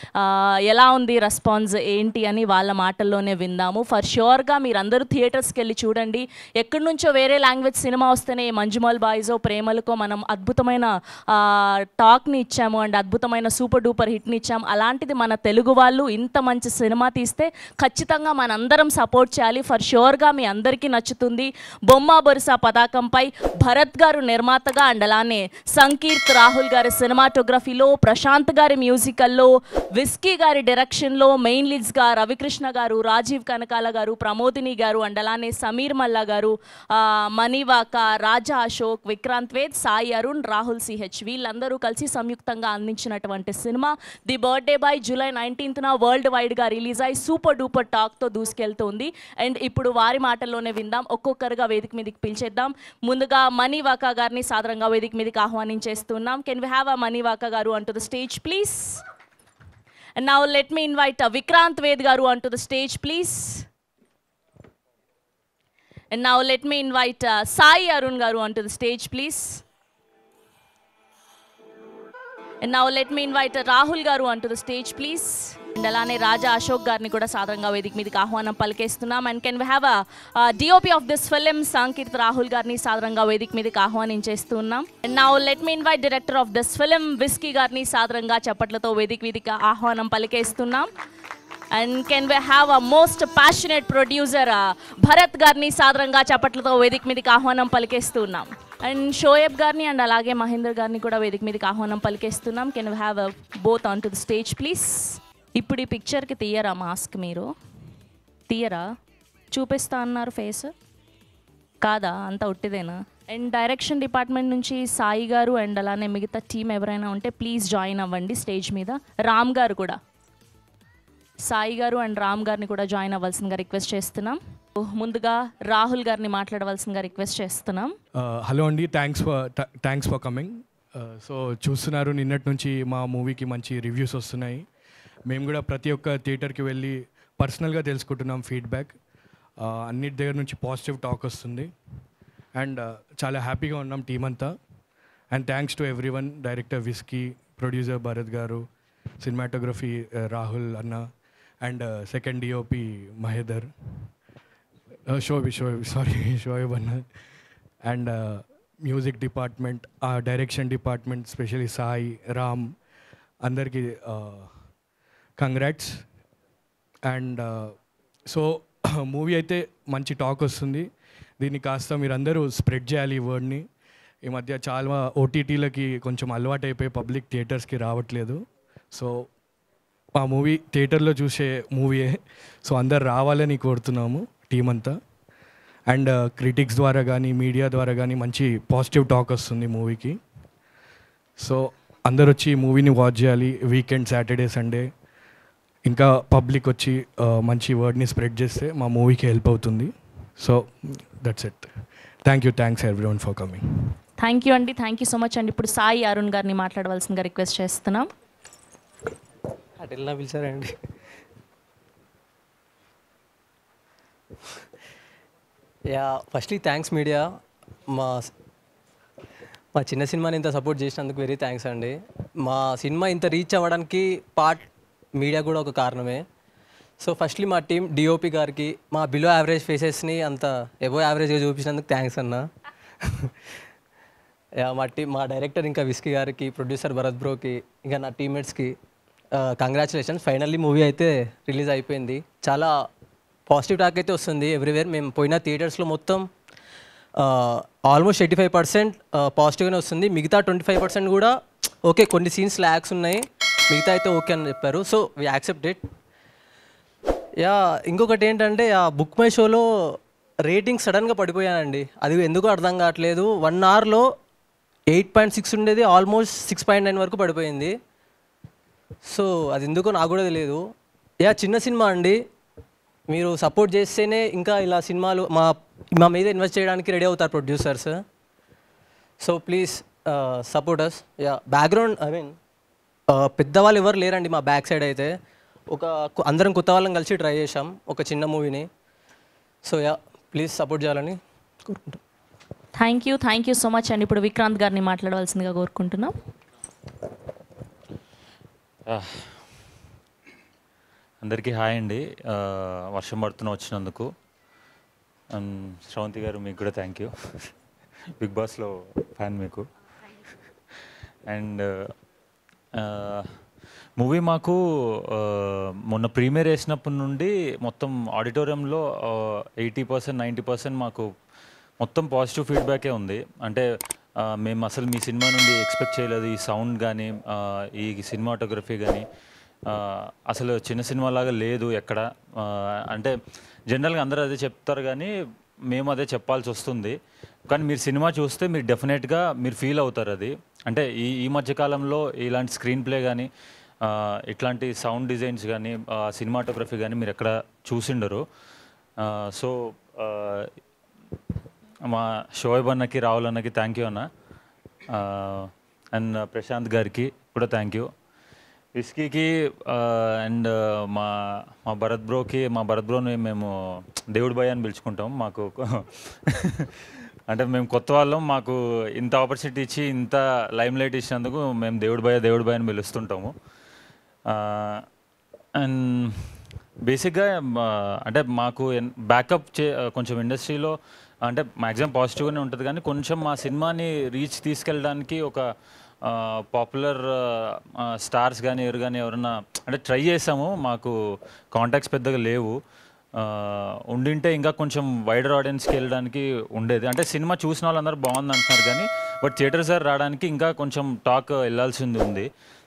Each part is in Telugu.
ఆ, ఎలా ఉంది రెస్పాన్స్ ఏంటి అని వాళ్ళ మాటల్లోనే విందాము ఫర్ ష్యూర్గా మీరందరూ థియేటర్స్కి వెళ్ళి చూడండి ఎక్కడి నుంచో వేరే లాంగ్వేజ్ సినిమా వస్తేనే మంజుమల్ బాయ్జో ప్రేమలకో మనం అద్భుతమైన ఆ, టాక్ని ఇచ్చాము అండ్ అద్భుతమైన సూపర్ డూపర్ హిట్ని ఇచ్చాము అలాంటిది మన తెలుగు వాళ్ళు ఇంత మంచి సినిమా తీస్తే ఖచ్చితంగా మనందరం సపోర్ట్ చేయాలి ఫర్ ష్యూర్గా మీ అందరికీ నచ్చుతుంది బొమ్మ బొరుసా పతాకంపై భరత్ గారు నిర్మాతగా అండ్ అలానే సంకీర్త్ రాహుల్ గారి సినిమాటోగ్రఫీలో ప్రశాంత్ గారి మ్యూజికల్లో విస్కీ గారి డైరెక్షన్లో మెయిన్ లీడ్స్గా రవికృష్ణ గారు రాజీవ్ కనకాల గారు ప్రమోదిని గారు అండ్ అలానే సమీర్ మల్లా గారు ఆ, మణివాక రాజా అశోక్ విక్రాంత్ వేద్ సాయి అరుణ్ రాహుల్ సిహెచ్ వీళ్ళందరూ కలిసి సంయుక్తంగా అందించినటువంటి సినిమా ది బర్త్డే బై జూలై నైన్టీన్త్న వరల్డ్ వైడ్గా రిలీజ్ అయి సూపర్ డూపర్ టాక్తో దూసుకెళ్తోంది అండ్ ఇప్పుడు వారి మాటల్లోనే విందాం ఒక్కొక్కరుగా వేదిక మీదకి పిలిచేద్దాం ముందుగా మణివాక గారిని సాధారణంగా వేదిక మీదకి ఆహ్వానించేస్తున్నాం can we have a Manivaka గారు onto the stage please and now let me invite Vikrant Ved గారు onto the stage please and now let me invite Sai Arun గారు onto the stage please and now let me invite Rahul గారు onto the stage please and అలానే రాజా అశోక్ గారిని కూడా సాధారణంగా వేదిక మీదకి ఆహ్వానం పలికేస్తున్నాం and can we have a DOP of this film Sankeerth Rahul గారిని సాధారణంగా వేదిక మీదకి ఆహ్వానించేస్తున్నాం and now let me invite director of this film whisky గారిని సాధారణంగా చప్పట్లతో వేదిక మీదకి ఆహ్వానం పలికేస్తున్నాం and can we have a most passionate producer Bharath గారిని సాధారణంగా చప్పట్లతో వేదిక మీదకి ఆహ్వానం పలికేస్తున్నాం అండ్ షోయబ్ గారిని అండ్ అలాగే మహేందర్ గారిని కూడా వేదిక మీదకి ఆహ్వానం పలికేస్తున్నాం can we have both on to the stage please ఇప్పుడు ఈ పిక్చర్కి తీయరా మాస్క్ మీరు తీయరా చూపిస్తా అన్నారు ఫేస్ కాదా అంత ఉట్టిదేనా అండ్ డైరెక్షన్ డిపార్ట్మెంట్ నుంచి సాయి గారు అండ్ అలానే మిగతా టీం ఎవరైనా ఉంటే ప్లీజ్ జాయిన్ అవ్వండి స్టేజ్ మీద రామ్ గారు కూడా సాయి గారు అండ్ రామ్ గారిని కూడా జాయిన్ అవ్వాల్సిందిగా రిక్వెస్ట్ చేస్తున్నాం ముందుగా రాహుల్ గారిని మాట్లాడవలసిందిగా రిక్వెస్ట్ చేస్తున్నాం హలో అండి thanks for thanks for coming so చూస్తున్నారు నిన్నటి నుంచి మా మూవీకి మంచి రివ్యూస్ వస్తున్నాయి మేము కూడా ప్రతి ఒక్క థియేటర్కి వెళ్ళి పర్సనల్గా తెలుసుకుంటున్నాం ఫీడ్బ్యాక్ అన్నిటి దగ్గర నుంచి పాజిటివ్ టాక్ వస్తుంది అండ్ చాలా హ్యాపీగా ఉన్నాం టీం అంతా and thanks to everyone director Whisky producer Bharath గారు సినిమాటోగ్రఫీ రాహుల్ అన్న and second DOP Mahedar Shobi Shobi sorry Shoaib అన్న and music department direction department specially Sai Ram అందరికీ కంగ్రాట్స్ అండ్ సో మూవీ అయితే మంచి టాక్ వస్తుంది దీన్ని కాస్త మీరందరూ స్ప్రెడ్ చేయాలి ఈ వర్డ్ని ఈ మధ్య చాలా ఓటీటీలకి కొంచెం అలవాటు అయిపోయి పబ్లిక్ థియేటర్స్కి రావట్లేదు సో ఆ మూవీ థియేటర్లో చూసే మూవీయే సో అందరు రావాలని కోరుతున్నాము టీం అంతా అండ్ క్రిటిక్స్ ద్వారా కానీ మీడియా ద్వారా కానీ మంచి పాజిటివ్ టాక్ వస్తుంది మూవీకి సో అందరు వచ్చి ఈ మూవీని వాచ్ చేయాలి వీకెండ్ సాటర్డే సండే ఇంకా పబ్లిక్ వచ్చి ఆ, మంచి వర్డ్ని స్ప్రెడ్ చేస్తే మా మూవీకి హెల్ప్ అవుతుంది so that's it thank you thanks everyone for coming thank you అండి థ్యాంక్ యూ సో మచ్ అండి ఇప్పుడు సాయి అరుణ్ గారిని మాట్లాడవలసిందిగా రిక్వెస్ట్ చేస్తున్నాం అటు వెళ్ళినా పిలిచారండి యా ఫస్ట్లీ థ్యాంక్స్ మీడియా మా మా చిన్న సినిమాని ఇంత సపోర్ట్ చేసినందుకు వెరీ థ్యాంక్స్ అండి మా సినిమా ఇంత రీచ్ అవ్వడానికి పార్ట్ మీడియా కూడా ఒక కారణమే సో ఫస్ట్లీ మా టీం డిఓపి గారికి మా బిలో యావరేజ్ ఫేసెస్ని అంత ఎబో యావరేజ్గా చూపించినందుకు థ్యాంక్స్ అన్న యా మా టీం మా డైరెక్టర్ ఇంకా విస్కీ గారికి ప్రొడ్యూసర్ భరత్ బ్రోకి ఇంకా నా టీమ్మేట్స్కి కంగ్రాచులేషన్స్ ఫైనల్లీ మూవీ అయితే రిలీజ్ అయిపోయింది చాలా పాజిటివ్ టాక్ అయితే వస్తుంది ఎవ్రీవేర్ మేము పోయిన థియేటర్స్లో మొత్తం ఆల్మోస్ట్ ఎయిటీ ఫైవ్ పర్సెంట్ పాజిటివ్గానే వస్తుంది మిగతా ట్వంటీ ఫైవ్ పర్సెంట్ కూడా ఓకే కొన్ని సీన్స్ ల్యాక్స్ ఉన్నాయి మిగతా అయితే ఓకే అని చెప్పారు so we accept it yeah ఇంకొకటి ఏంటంటే ఆ బుక్ మై షోలో రేటింగ్ సడన్గా పడిపోయానండి అది ఎందుకు అర్థం కావట్లేదు వన్ అవర్లో ఎయిట్ పాయింట్ సిక్స్ ఉండేది ఆల్మోస్ట్ సిక్స్ పాయింట్ నైన్ వరకు పడిపోయింది సో అది ఎందుకో నాకు కూడా తెలియదు యా చిన్న సినిమా అండి మీరు సపోర్ట్ చేస్తేనే ఇంకా ఇలా సినిమాలు మా మా మీద ఇన్వెస్ట్ చేయడానికి రెడీ అవుతారు producers so please support us yeah background I mean పెద్దవాళ్ళు ఎవరు లేరండి మా బ్యాక్ సైడ్ అయితే ఒక కొ- అందరం కొత్త వాళ్ళని కలిసి ట్రై చేసాం ఒక చిన్న మూవీని సో యా ప్లీజ్ సపోర్ట్ చేయాలని కోరుకుంటాం thank you thank you so much అండి ఇప్పుడు విక్రాంత్ గారిని మాట్లాడవలసిందిగా కోరుకుంటున్నాం అందరికీ హాయ్ అండి ఆ, వర్షం పడుతున్న వచ్చినందుకు అండ్ శ్రవంతి గారు మీకు కూడా థ్యాంక్ యూ బిగ్ బాస్లో ఫ్యాన్ మీకు అండ్ మూవీ మాకు ఆ, మొన్న ప్రీమియర్ వేసినప్పటి నుండి మొత్తం ఆడిటోరియంలో ఎయిటీ పర్సెంట్ నైంటీ పర్సెంట్ మాకు మొత్తం పాజిటివ్ ఫీడ్బ్యాకే ఉంది అంటే ఆ, మేము అసలు మీ సినిమా నుండి ఎక్స్పెక్ట్ చేయలేదు ఈ సౌండ్ కానీ ఈ సినిమాటోగ్రఫీ కానీ అసలు చిన్న సినిమా లాగా లేదు ఎక్కడ ఆ, అంటే జనరల్గా అందరూ అదే చెప్తారు కానీ మేము అదే చెప్పాల్సి వస్తుంది కానీ మీరు సినిమా చూస్తే మీరు డెఫినెట్గా మీరు ఫీల్ అవుతారు అది అంటే ఈ ఈ మధ్యకాలంలో ఇలాంటి స్క్రీన్ ప్లే కానీ ఇట్లాంటి సౌండ్ డిజైన్స్ కానీ సినిమాటోగ్రఫీ కానీ మీరు ఎక్కడ చూసిండరు సో మా షోయబ్ అన్నకి రాహుల్ అన్నకి థ్యాంక్ యూ అన్న అండ్ ప్రశాంత్ గారికి కూడా థ్యాంక్ యూ విస్కీకి అండ్ మా మా భరత్ బ్రోకి మా భరత్ బ్రోని మేము దేవుడు భయ్ అని పిలుచుకుంటాం మాకు అంటే మేము కొత్త వాళ్ళం మాకు ఇంత ఆపర్చునిటీ ఇచ్చి ఇంత లైమ్ లైట్ ఇచ్చినందుకు మేము దేవుడు భయ దేవుడు భయ అని పిలుస్తుంటాము అండ్ బేసిక్గా అంటే మాకు బ్యాకప్ చే కొంచెం ఇండస్ట్రీలో అంటే మ్యాక్సిమం పాజిటివ్గానే ఉంటుంది కానీ కొంచెం మా సినిమాని రీచ్ తీసుకెళ్ళడానికి ఒక పాపులర్ స్టార్స్ కానీ ఎవరు కానీ ఎవరన్నా అంటే ట్రై చేసాము మాకు కాంటాక్ట్స్ పెద్దగా లేవు ఆ, ఉండింటే ఇంకా కొంచెం వైడర్ ఆడియన్స్కి వెళ్ళడానికి ఉండేది అంటే సినిమా చూసిన వాళ్ళందరూ బాగుంది అంటున్నారు కానీ బట్ థియేటర్ సార్ రావడానికి ఇంకా కొంచెం టాక్ వెళ్ళాల్సింది ఉంది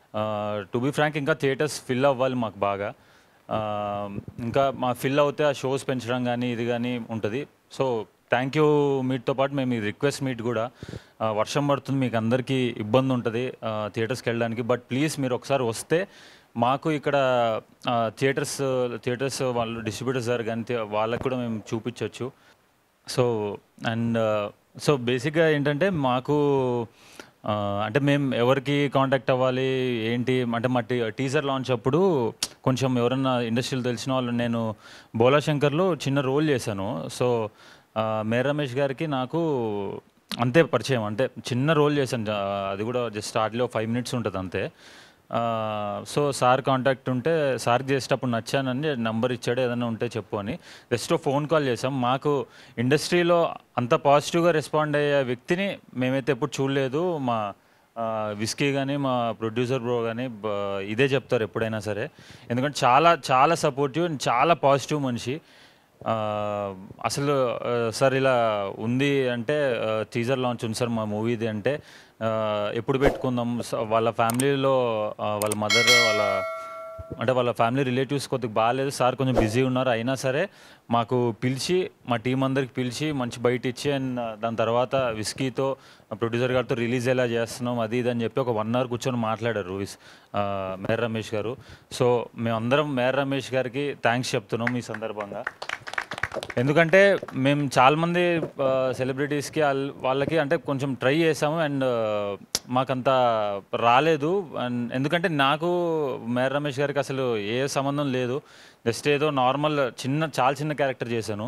టు బీ ఫ్రాంక్ ఇంకా థియేటర్స్ ఫిల్ అవ్వాలి మాకు బాగా ఆ, ఇంకా మా ఫిల్ అవుతే ఆ షోస్ పెంచడం కానీ ఇది కానీ ఉంటుంది సో థ్యాంక్ యూ మీట్తో పాటు మేము ఈ రిక్వెస్ట్ మీట్ కూడా ఆ, వర్షం పడుతుంది మీకు అందరికీ ఇబ్బంది ఉంటుంది థియేటర్స్కి వెళ్ళడానికి బట్ ప్లీజ్ మీరు ఒకసారి వస్తే మాకు ఇక్కడ థియేటర్స్ థియేటర్స్ వాళ్ళు డిస్ట్రిబ్యూటర్స్ గారు కానీ థి- వాళ్ళకి కూడా మేము చూపించవచ్చు సో అండ్ సో బేసిక్గా ఏంటంటే మాకు ఆ, అంటే మేము ఎవరికి కాంటాక్ట్ అవ్వాలి ఏంటి అంటే మా టీ టీజర్ లాంచ్ అప్పుడు కొంచెం ఎవరన్నా ఇండస్ట్రీలో తెలిసిన వాళ్ళు నేను బోలా శంకర్లో చిన్న రోల్ చేశాను సో ఆ, మేర్ రమేష్ గారికి నాకు అంతే పరిచయం అంటే చిన్న రోల్ చేశాను జా- అది కూడా జస్ట్ స్టార్ట్లో ఫైవ్ మినిట్స్ ఉంటుంది అంతే ఆ, సో సార్ కాంటాక్ట్ ఉంటే సార్కి చేసేటప్పుడు నచ్చానని నంబర్ ఇచ్చాడు ఏదైనా ఉంటే చెప్పు అని జస్ట్ ఫోన్ కాల్ చేసాం మాకు ఇండస్ట్రీలో అంత పాజిటివ్గా రెస్పాండ్ అయ్యే వ్యక్తిని మేమైతే ఎప్పుడు చూడలేదు మా ఆ, విస్కీ కానీ మా ప్రొడ్యూసర్ బ్రో కానీ ఇదే చెప్తారు ఎప్పుడైనా సరే ఎందుకంటే చాలా చాలా సపోర్టివ్ అండ్ చాలా పాజిటివ్ మనిషి ఆ, అసలు ఆ, సార్ ఇలా ఉంది అంటే టీజర్ లాంచ్ ఉంది సార్ మా మూవీది అంటే ఆ, ఎప్పుడు పెట్టుకుందాం స- వాళ్ళ ఫ్యామిలీలో ఆ, వాళ్ళ మదర్ వాళ్ళ అంటే వాళ్ళ ఫ్యామిలీ రిలేటివ్స్ కొద్దిగా బాగాలేదు సార్ కొంచెం బిజీ ఉన్నారు అయినా సరే మాకు పిలిచి మా టీం అందరికి పిలిచి మంచి బయట ఇచ్చి అండ్ దాని తర్వాత విస్కీతో ప్రొడ్యూసర్ గారితో రిలీజ్ ఎలా చేస్తున్నాం అది ఇది అని చెప్పి ఒక వన్ అవర్ కూర్చొని మాట్లాడారు విస్ ఆ, మేర్ రమేష్ గారు సో మేమందరం మేర్ రమేష్ గారికి థ్యాంక్స్ చెప్తున్నాం ఈ సందర్భంగా ఎందుకంటే మేము చాలామంది సెలబ్రిటీస్కి వాళ్ళకి అంటే కొంచెం ట్రై చేసాము అండ్ మాకంత రాలేదు అండ్ ఎందుకంటే నాకు మేర్ రమేష్ గారికి అసలు ఏ సంబంధం లేదు జస్ట్ ఏదో నార్మల్ చిన్న చాలా చిన్న క్యారెక్టర్ చేశాను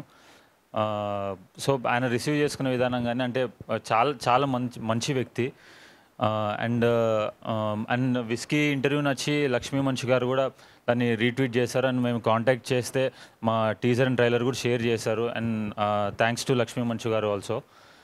సో ఆయన రిసీవ్ చేసుకునే విధానం కానీ అంటే చాలా చాలా మంచి మంచి వ్యక్తి అండ్ అండ్ విస్కీ ఇంటర్వ్యూ నచ్చి లక్ష్మీ మంచు గారు కూడా దాన్ని రీట్వీట్ చేశారు అండ్ మేము కాంటాక్ట్ చేస్తే మా టీజర్ అండ్ ట్రైలర్ కూడా షేర్ చేశారు and thanks to Lakshmi Manchu గారు ఆల్సో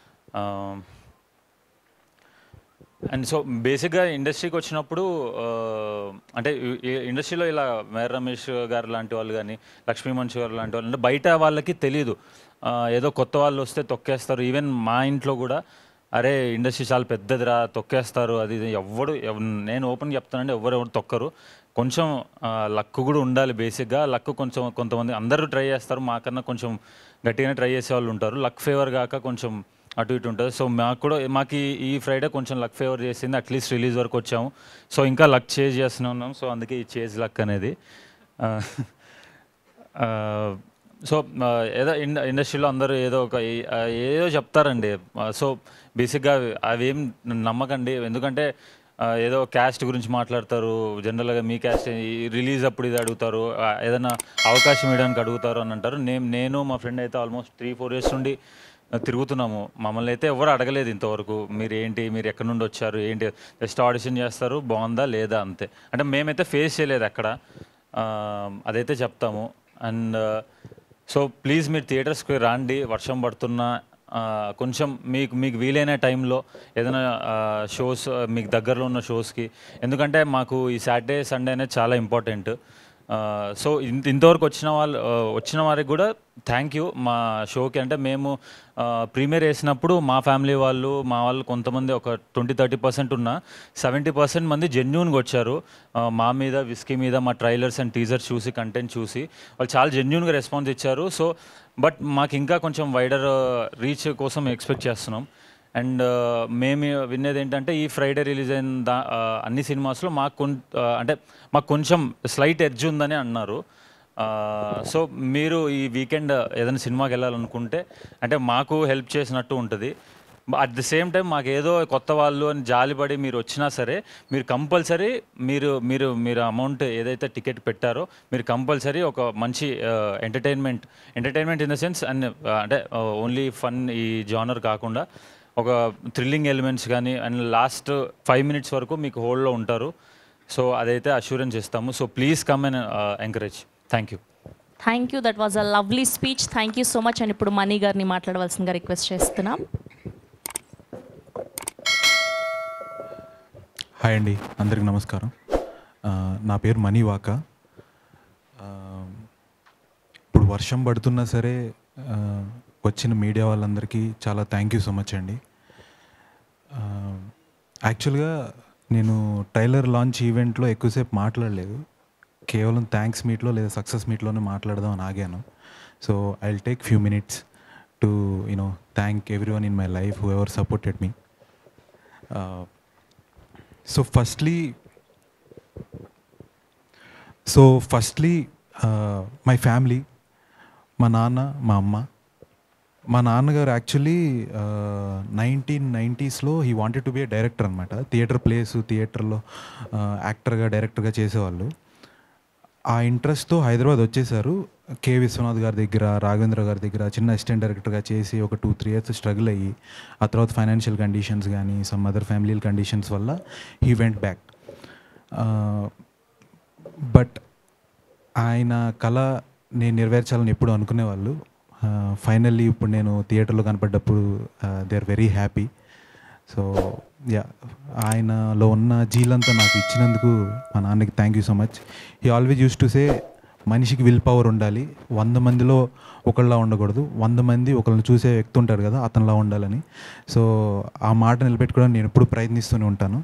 అండ్ సో బేసిక్గా ఇండస్ట్రీకి వచ్చినప్పుడు ఆ, అంటే ఈ- ఈ ఇండస్ట్రీలో ఇలా మేర్ రమేష్ గారు లాంటి వాళ్ళు కానీ లక్ష్మీ మంచు గారు లాంటి వాళ్ళు అంటే బయట వాళ్ళకి తెలియదు ఆ, ఏదో కొత్త వాళ్ళు వస్తే తొక్కేస్తారు ఈవెన్ మా ఇంట్లో కూడా అరే ఇండస్ట్రీ చాలా పెద్దదిరా తొక్కేస్తారు అది ఇది ఎవ్వడు ఎవ్- నేను ఓపెన్ చెప్తానంటే ఎవరు ఎవరు తొక్కరు కొంచెం లక్ కూడా ఉండాలి బేసిక్గా లక్ కొంచెం కొంతమంది అందరూ ట్రై చేస్తారు మాకన్నా కొంచెం గట్టిగానే ట్రై చేసే వాళ్ళు ఉంటారు లక్ ఫేవర్ కాక కొంచెం అటు ఇటు ఉంటుంది సో మాకు కూడా మాకు ఈ- ఈ ఫ్రైడే కొంచెం లక్ ఫేవర్ చేసింది అట్లీస్ట్ రిలీజ్ వరకు వచ్చాము సో ఇంకా లక్ చేజ్ చేస్తూనే ఉన్నాం సో అందుకే ఈ చేజ్ లక్ అనేది ఆ, ఆ, సో ఆ, ఏదో ఇండ ఇండస్ట్రీలో అందరూ ఏదో ఒక ఏ- ఆ, ఏదో చెప్తారండి ఆ, సో బేసిక్గా అవేం నమ్మకండి ఎందుకంటే ఆ, ఏదో క్యాస్ట్ గురించి మాట్లాడతారు జనరల్గా మీ క్యాస్ట్ రిలీజ్ అప్పుడు ఇది అడుగుతారు ఆ, ఏదైనా అవకాశం ఇవ్వడానికి అడుగుతారు అని అంటారు నేను నేను మా ఫ్రెండ్ అయితే ఆల్మోస్ట్ త్రీ ఫోర్ ఇయర్స్ నుండి తిరుగుతున్నాము మమ్మల్ని అయితే ఎవరు అడగలేదు ఇంతవరకు మీరు ఏంటి మీరు ఎక్కడి నుండి వచ్చారు ఏంటి జస్ట్ ఆడిషన్ చేస్తారు బాగుందా లేదా అంతే అంటే మేమైతే ఫేస్ చేయలేదు అక్కడ అదైతే చెప్తాము అండ్ సో ప్లీజ్ మీరు థియేటర్స్కి రాండి వర్షం పడుతున్నా ఆ, కొంచెం మీకు మీకు వీలైన టైంలో ఏదైనా షోస్ మీకు దగ్గరలో ఉన్న షోస్కి ఎందుకంటే మాకు ఈ సాటర్డే సండే అనేది చాలా ఇంపార్టెంట్ సో ఇంత ఇంతవరకు వచ్చిన వాళ్ళు ఆ, వచ్చిన వారికి కూడా థ్యాంక్ యూ మా షోకి అంటే మేము ప్రీమియర్ వేసినప్పుడు మా ఫ్యామిలీ వాళ్ళు మా వాళ్ళు కొంతమంది ఒక ట్వంటీ థర్టీ పర్సెంట్ ఉన్న సెవెంటీ పర్సెంట్ మంది జెన్యున్గా వచ్చారు ఆ, మా మీద విస్కీ మీద మా ట్రైలర్స్ అండ్ టీజర్స్ చూసి కంటెంట్ చూసి వాళ్ళు చాలా జెన్యున్గా రెస్పాన్స్ ఇచ్చారు సో బట్ మాకు ఇంకా కొంచెం వైడర్ రీచ్ కోసం ఎక్స్పెక్ట్ చేస్తున్నాం అండ్ మేము వినేది ఏంటంటే ఈ ఫ్రైడే రిలీజ్ అయిన దా ఆ, అన్ని సినిమాస్లో మాకు కొన్ ఆ, అంటే మాకు కొంచెం స్లైట్ ఎడ్జ్ ఉందని అన్నారు సో మీరు ఈ వీకెండ్ ఏదైనా సినిమాకి వెళ్ళాలనుకుంటే అంటే మాకు హెల్ప్ చేసినట్టు ఉంటుంది అట్ ది సేమ్ టైం మాకు ఏదో కొత్త వాళ్ళు అని జాలిపడి మీరు వచ్చినా సరే మీరు కంపల్సరీ మీరు మీరు మీరు అమౌంట్ ఏదైతే టికెట్ పెట్టారో మీరు కంపల్సరీ ఒక మంచి entertainment entertainment in the sense and అంటే ఓన్లీ ఫన్ ఈ జానర్ కాకుండా ఒక థ్రిల్లింగ్ ఎలిమెంట్స్ కానీ అండ్ లాస్ట్ ఫైవ్ మినిట్స్ వరకు మీకు హోల్డ్లో ఉంటారు సో అదైతే అష్యూరెన్స్ ఇస్తాము so please come and encourage thank you thank you that was a lovely speech thank you so much and ఇప్పుడు మనీ గారిని మాట్లాడవలసిందిగా రిక్వెస్ట్ చేస్తున్నాం హాయ్ అండి అందరికి నమస్కారం ఆ, నా పేరు మణివాక ఆ, ఇప్పుడు వర్షం పడుతున్నా సరే ఆ, వచ్చిన మీడియా వాళ్ళందరికీ చాలా థ్యాంక్ యూ సో మచ్ అండి ఆ, యాక్చువల్గా నేను టైలర్ లాంచ్ ఈవెంట్లో ఎక్కువసేపు మాట్లాడలేదు కేవలం థ్యాంక్స్ మీట్లో లేదా సక్సెస్ మీట్లోనే మాట్లాడదాం అని ఆగాను so I will take few minutes to you know thank everyone in my life whoever supported me so firstly so firstly my family మా నాన్న మా అమ్మ మా నాన్నగారు యాక్చువల్లీ నైన్టీన్ నైంటీస్లో he wanted to be a director అనమాట థియేటర్ ప్లేస్ థియేటర్లో యాక్టర్గా డైరెక్టర్గా చేసేవాళ్ళు ఆ ఇంట్రెస్ట్తో హైదరాబాద్ వచ్చేసారు కె విశ్వనాథ్ గారి దగ్గర రాఘవేంద్ర గారి దగ్గర చిన్న అసిస్టెంట్ డైరెక్టర్గా చేసి ఒక టూ త్రీ ఇయర్స్ స్ట్రగుల్ అయ్యి ఆ తర్వాత ఫైనాన్షియల్ కండిషన్స్ కానీ సమ్ అదర్ ఫ్యామిలీ కండిషన్స్ వల్ల హీ వెంట్ బ్యాక్ బట్ ఆయన కళ నేను నెరవేర్చాలని ఎప్పుడు అనుకునేవాళ్ళు ఫైనల్లీ ఇప్పుడు నేను థియేటర్లో కనపడ్డప్పుడు they are very happy so yeah ఆయనలో ఉన్న జీలంతా నాకు ఇచ్చినందుకు మా నాన్నకి థ్యాంక్ యూ సో మచ్ ఈ ఆల్వేజ్ యూస్ టు సే మనిషికి విల్ పవర్ ఉండాలి వంద మందిలో ఒకళ్ళలా ఉండకూడదు వంద మంది ఒకళ్ళని చూసే వ్యక్తి ఉంటారు కదా అతనిలా ఉండాలని సో ఆ మాట నిలబెట్టుకోవడానికి నేను ఎప్పుడు ప్రయత్నిస్తూనే ఉంటాను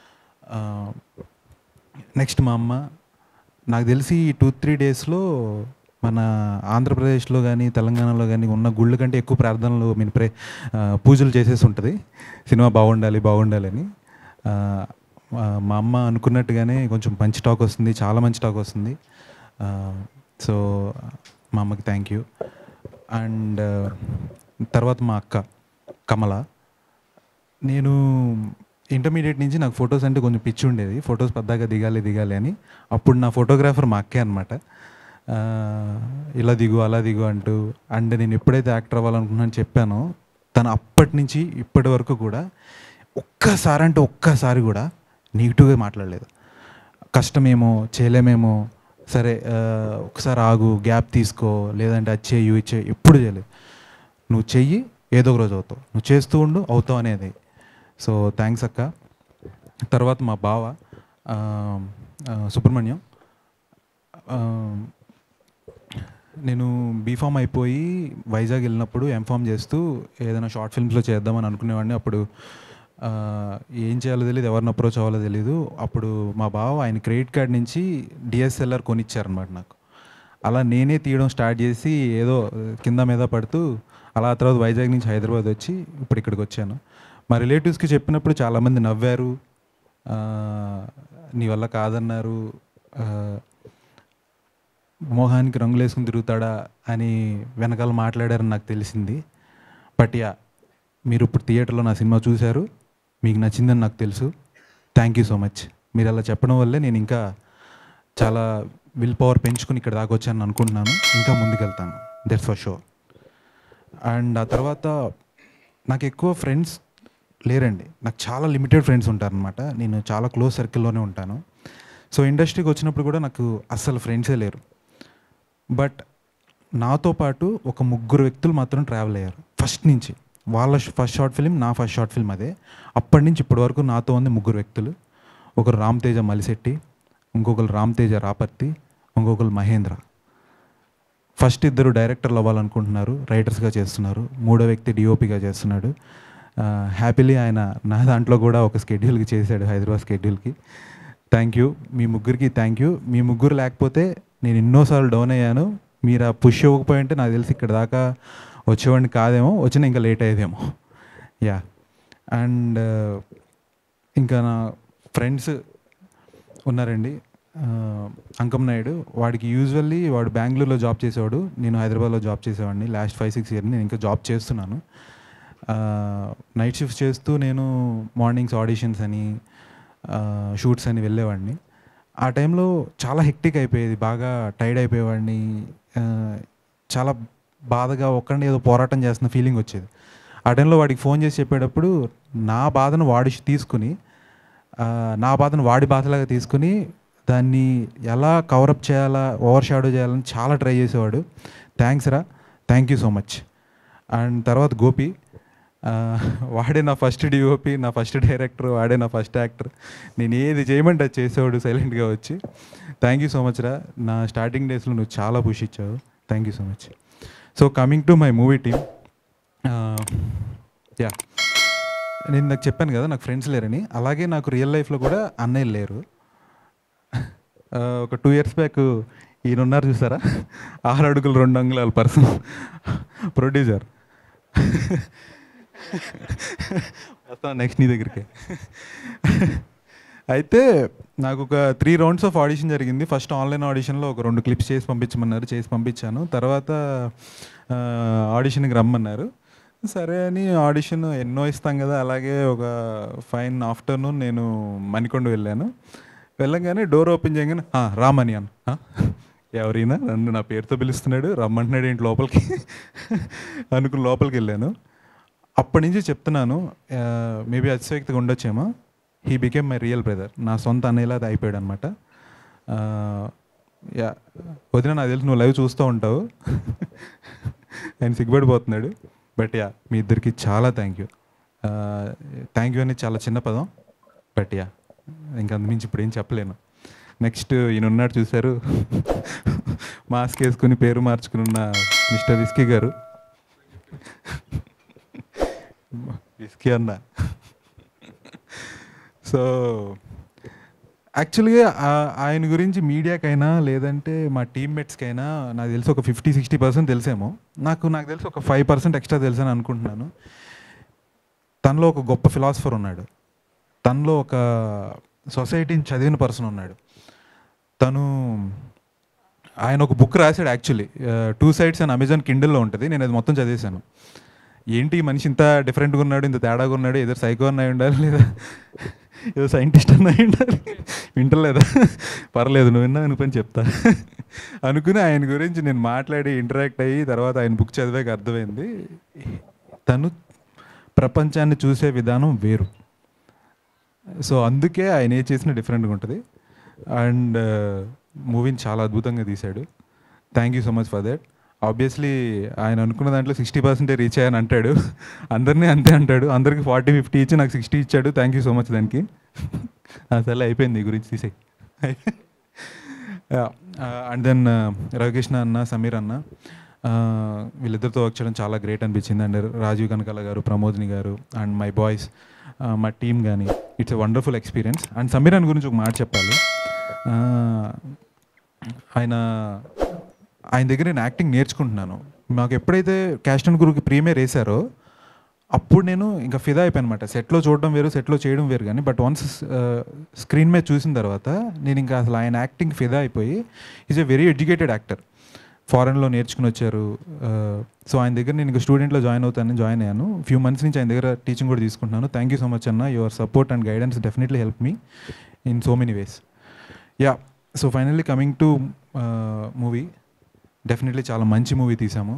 నెక్స్ట్ మా అమ్మ నాకు తెలిసి ఈ టూ త్రీ డేస్లో మన ఆంధ్రప్రదేశ్లో కానీ తెలంగాణలో కానీ ఉన్న గుళ్ళ కంటే ఎక్కువ ప్రార్థనలు మీన్ ప్రే ఆ, పూజలు చేసేసి ఉంటుంది సినిమా బాగుండాలి బాగుండాలి అని ఆ, మా- మా అమ్మ అనుకున్నట్టుగానే కొంచెం మంచి టాక్ వస్తుంది చాలా మంచి టాక్ వస్తుంది ఆ, సో మా అమ్మకి థ్యాంక్ యూ అండ్ తర్వాత మా అక్క కమల నేను ఇంటర్మీడియట్ నుంచి నాకు ఫొటోస్ అంటే కొంచెం పిచ్చి ఉండేది ఫొటోస్ పద్దాగా దిగాలి దిగాలి అని అప్పుడు నా ఫోటోగ్రాఫర్ మా అక్కే అనమాట ఇలా దిగు అలా దిగు అంటూ అండ్ నేను ఎప్పుడైతే యాక్టర్ అవ్వాలనుకున్నాను చెప్పానో తను అప్పటి నుంచి ఇప్పటి వరకు కూడా ఒక్కసారి అంటే ఒక్కసారి కూడా నెగిటివ్గా మాట్లాడలేదు కష్టమేమో చేయలేమేమో సరే ఆ, ఒకసారి ఆగు గ్యాప్ తీసుకో లేదంటే అది చేయు ఇది చేయి ఎప్పుడు చేయలేదు నువ్వు చెయ్యి ఏదో ఒక రోజు అవుతావు నువ్వు చేస్తూ ఉండు అవుతావు అనేది సో థ్యాంక్స్ అక్క తర్వాత మా బావ ఆ, ఆ, సుబ్రహ్మణ్యం ఆ, నేను బీఫామ్ అయిపోయి వైజాగ్ వెళ్ళినప్పుడు ఎంఫామ్ చేస్తూ ఏదైనా షార్ట్ ఫిల్మ్స్లో చేద్దామని అనుకునేవాడిని అప్పుడు ఆ, ఏం చేయాలో తెలియదు ఎవరిని అప్రోచ్ అవ్వాలో తెలీదు అప్పుడు మా బావ ఆయన క్రెడిట్ కార్డ్ నుంచి డిఎస్ఎల్ఆర్ కొనిచ్చారనమాట నాకు అలా నేనే తీయడం స్టార్ట్ చేసి ఏదో కింద మీద పడుతూ అలా ఆ తర్వాత వైజాగ్ నుంచి హైదరాబాద్ వచ్చి ఇప్పుడు ఇక్కడికి వచ్చాను మా రిలేటివ్స్కి చెప్పినప్పుడు చాలామంది నవ్వారు ఆ, నీ వల్ల కాదన్నారు ఆ, మోహానికి రంగులు వేసుకుని తిరుగుతాడా అని వెనకాల మాట్లాడారని నాకు తెలిసింది బట్ యా మీరు ఇప్పుడు థియేటర్లో నా సినిమా చూశారు మీకు నచ్చిందని నాకు తెలుసు థ్యాంక్ యూ సో మచ్ మీరు అలా చెప్పడం వల్లే నేను ఇంకా చాలా విల్ పవర్ పెంచుకుని ఇక్కడ దాకా వచ్చాను అనుకుంటున్నాను ఇంకా ముందుకెళ్తాను దట్స్ ఫర్ షూర్ అండ్ ఆ తర్వాత నాకు ఎక్కువ ఫ్రెండ్స్ లేరండి నాకు చాలా లిమిటెడ్ ఫ్రెండ్స్ ఉంటారనమాట నేను చాలా క్లోజ్ సర్కిల్లోనే ఉంటాను సో ఇండస్ట్రీకి వచ్చినప్పుడు కూడా నాకు అస్సలు ఫ్రెండ్సే లేరు బట్ నాతో పాటు ఒక ముగ్గురు వ్యక్తులు మాత్రం ట్రావెల్ అయ్యారు ఫస్ట్ నుంచి వాళ్ళ ఫస్ట్ షార్ట్ ఫిలిం నా ఫస్ట్ షార్ట్ ఫిల్మ్ అదే అప్పటి నుంచి ఇప్పటి వరకు నాతో ఉంది ముగ్గురు వ్యక్తులు ఒకరు రామ్ తేజ మలిశెట్టి ఇంకొకరు రామ్ తేజ రాపర్తి ఇంకొకరు మహేంద్ర ఫస్ట్ ఇద్దరు డైరెక్టర్లు అవ్వాలనుకుంటున్నారు రైటర్స్గా చేస్తున్నారు మూడో వ్యక్తి డిఓపిగా చేస్తున్నాడు హ్యాపీలీ ఆయన నా దాంట్లో కూడా ఒక స్కెడ్యూల్కి చేశాడు హైదరాబాద్ స్కెడ్యూల్కి థ్యాంక్ యూ మీ ముగ్గురికి థ్యాంక్ యూ మీ ముగ్గురు లేకపోతే నేను ఎన్నోసార్లు డౌన్ అయ్యాను మీరు ఆ పుష్ ఇవ్వకపోయి ఉంటే నాకు తెలిసి ఇక్కడ దాకా వచ్చేవాడిని కాదేమో వచ్చిన ఇంకా లేట్ అయ్యేదేమో యా అండ్ ఇంకా నా ఫ్రెండ్స్ ఉన్నారండి ఆ, అంకం నాయుడు వాడికి యూజువల్లీ వాడు బెంగళూరులో జాబ్ చేసేవాడు నేను హైదరాబాద్లో జాబ్ చేసేవాడిని లాస్ట్ ఫైవ్ సిక్స్ ఇయర్ నేను ఇంకా జాబ్ చేస్తున్నాను నైట్ షిఫ్ట్ చేస్తూ నేను మార్నింగ్స్ ఆడిషన్స్ అని షూట్స్ అని వెళ్ళేవాడిని ఆ టైంలో చాలా హెక్టిక్ అయిపోయేది బాగా టైర్డ్ అయిపోయేవాడిని ఆ, చాలా బాధగా ఒక్కడిని ఏదో పోరాటం చేస్తున్న ఫీలింగ్ వచ్చేది ఆ టైంలో వాడికి ఫోన్ చేసి చెప్పేటప్పుడు నా బాధను వాడి తీసుకుని ఆ, నా బాధను వాడి బాధలాగా తీసుకుని దాన్ని ఎలా కవరప్ చేయాలా ఓవర్ షాడో చేయాలని చాలా ట్రై చేసేవాడు థ్యాంక్స్ రా thank you so much and తర్వాత గోపి ఆ, వాడే నా ఫస్ట్ డిఓపి నా ఫస్ట్ డైరెక్టర్ వాడే నా ఫస్ట్ యాక్టర్ నేను ఏది చేయమంటే అది చేసేవాడు సైలెంట్గా వచ్చి థ్యాంక్ యూ సో మచ్ రా నా స్టార్టింగ్ డేస్లో నువ్వు చాలా పుష్ ఇచ్చావు thank you so much so coming to my movie team yeah నేను నాకు చెప్పాను కదా నాకు ఫ్రెండ్స్ లేరని అలాగే నాకు రియల్ లైఫ్లో కూడా అన్నయ్యలు లేరు ఆ, ఒక టూ ఇయర్స్ బ్యాక్ ఈయన ఉన్నారు చూసారా ఆరు అడుగులు రెండు అంగుళాల పర్సన్ ప్రొడ్యూసర్ వస్తాను నెక్స్ట్ నీ దగ్గరికి అయితే నాకు ఒక త్రీ రౌండ్స్ ఆఫ్ ఆడిషన్ జరిగింది ఫస్ట్ ఆన్లైన్ ఆడిషన్లో ఒక రెండు క్లిప్స్ చేసి పంపించమన్నారు చేసి పంపించాను తర్వాత ఆ, ఆడిషన్కి రమ్మన్నారు సరే అని ఆడిషన్ ఎన్నో ఇస్తాం కదా అలాగే ఒక ఫైన్ ఆఫ్టర్నూన్ నేను మణికొండ వెళ్ళాను వెళ్ళంగానే డోర్ ఓపెన్ చేయగానే "ఆ, రామని అన్న "ఆ? ఎవరైనా నన్ను నా పేరుతో పిలుస్తున్నాడు రమ్మంటున్నాడు ఏంటి లోపలికి అనుకుని లోపలికి వెళ్ళాను అప్పటి నుంచి చెప్తున్నాను మేబీ అతిశయక్తిగా ఉండొచ్చేమో he became my real brother నా సొంత అన్నయ్యలా అది అయిపోయాడు అనమాట యా వదిన నాకు తెలుసు నువ్వు లైవ్ చూస్తూ ఉంటావు ఆయన సిగ్గుపడిపోతున్నాడు బట్ యా మీ ఇద్దరికి చాలా థ్యాంక్ యూ థ్యాంక్ యూ అనేది చాలా చిన్న పదం బట్ యా ఇంకా మించి ఇప్పుడు ఏం చెప్పలేను నెక్స్ట్ ఈయన ఉన్నాడు చూశారు మాస్క్ వేసుకుని పేరు మార్చుకుని ఉన్న మిస్టర్ విస్కీ గారు విస్కీ అన్న సో యాక్చువల్గా ఆయన గురించి మీడియాకైనా లేదంటే మా టీమ్మేట్స్కైనా నాకు తెలిసి ఒక ఫిఫ్టీ సిక్స్టీ పర్సెంట్ తెలిసేమో నాకు నాకు తెలిసి ఒక ఫైవ్ పర్సెంట్ ఎక్స్ట్రా తెలుసని అనుకుంటున్నాను తనలో ఒక గొప్ప ఫిలాసఫర్ ఉన్నాడు తనలో ఒక సొసైటీని చదివిన పర్సన్ ఉన్నాడు తను ఆయన ఒక బుక్ రాశాడు యాక్చువల్లీ టూ సైడ్స్ అని అమెజాన్ కిండిల్లో ఉంటుంది నేను అది మొత్తం చదివేశాను ఏంటి ఈ మనిషి ఇంత డిఫరెంట్గా ఉన్నాడు ఇంత తేడాగా ఉన్నాడు ఏదో సైకో అన్నై ఉండాలి లేదా ఏదో సైంటిస్ట్ అన్నై ఉండాలి వింటలేదా పర్లేదు నువ్వు విన్నా అనుకుని చెప్తా అనుకుని ఆయన గురించి నేను మాట్లాడి ఇంటరాక్ట్ అయ్యి తర్వాత ఆయన బుక్ చదివాక అర్థమైంది తను ప్రపంచాన్ని చూసే విధానం వేరు సో అందుకే ఆయన ఏ చేసినా డిఫరెంట్గా ఉంటుంది అండ్ మూవీని చాలా అద్భుతంగా తీశాడు thank you so much for that obviously ఆయన అనుకున్న దాంట్లో సిక్స్టీ పర్సెంటే రీచ్ అయ్యాని అంటాడు అందరినీ అంతే అంటాడు అందరికి ఫార్టీ ఫిఫ్టీ ఇచ్చి నాకు సిక్స్టీ ఇచ్చాడు థ్యాంక్ యూ సో మచ్ దానికి అసలు అయిపోయింది ఈ గురించి తీసే అండ్ దెన్ రవికృష్ణ అన్న సమీర్ అన్న uh, వీళ్ళిద్దరితో వర్క్ చేయడం చాలా గ్రేట్ అనిపించింది అండ్ రాజీవ్ కనకాల గారు ప్రమోదిని గారు అండ్ మై బాయ్స్ మా టీమ్ కానీ it's a wonderful experience and Sameer అన్న గురించి ఒక మాట చెప్పాలి Uh, ఆయన ఆయన దగ్గర నేను యాక్టింగ్ నేర్చుకుంటున్నాను మాకు ఎప్పుడైతే క్యాస్ట్ అండ్ గురుకి ప్రీమియర్ వేశారో అప్పుడు నేను ఇంకా ఫిదా అయిపోయాను అనమాట సెట్లో చూడడం వేరు సెట్లో చేయడం వేరు కానీ బట్ వన్స్ స్క్రీన్ మీద చూసిన తర్వాత నేను ఇంకా అసలు ఆయన యాక్టింగ్ ఫిదా అయిపోయి is a very educated actor ఫారెన్లో నేర్చుకుని వచ్చారు సో ఆయన దగ్గర నేను ఇంకా స్టూడెంట్లో జాయిన్ అవుతానని జాయిన్ అయ్యాను ఫ్యూ మంత్స్ నుంచి ఆయన దగ్గర టీచింగ్ కూడా తీసుకుంటున్నాను థ్యాంక్ యూ సో మచ్ అన్న your support and guidance definitely help me in so many ways yeah so finally coming to movie definitely చాలా మంచి మూవీ తీసాము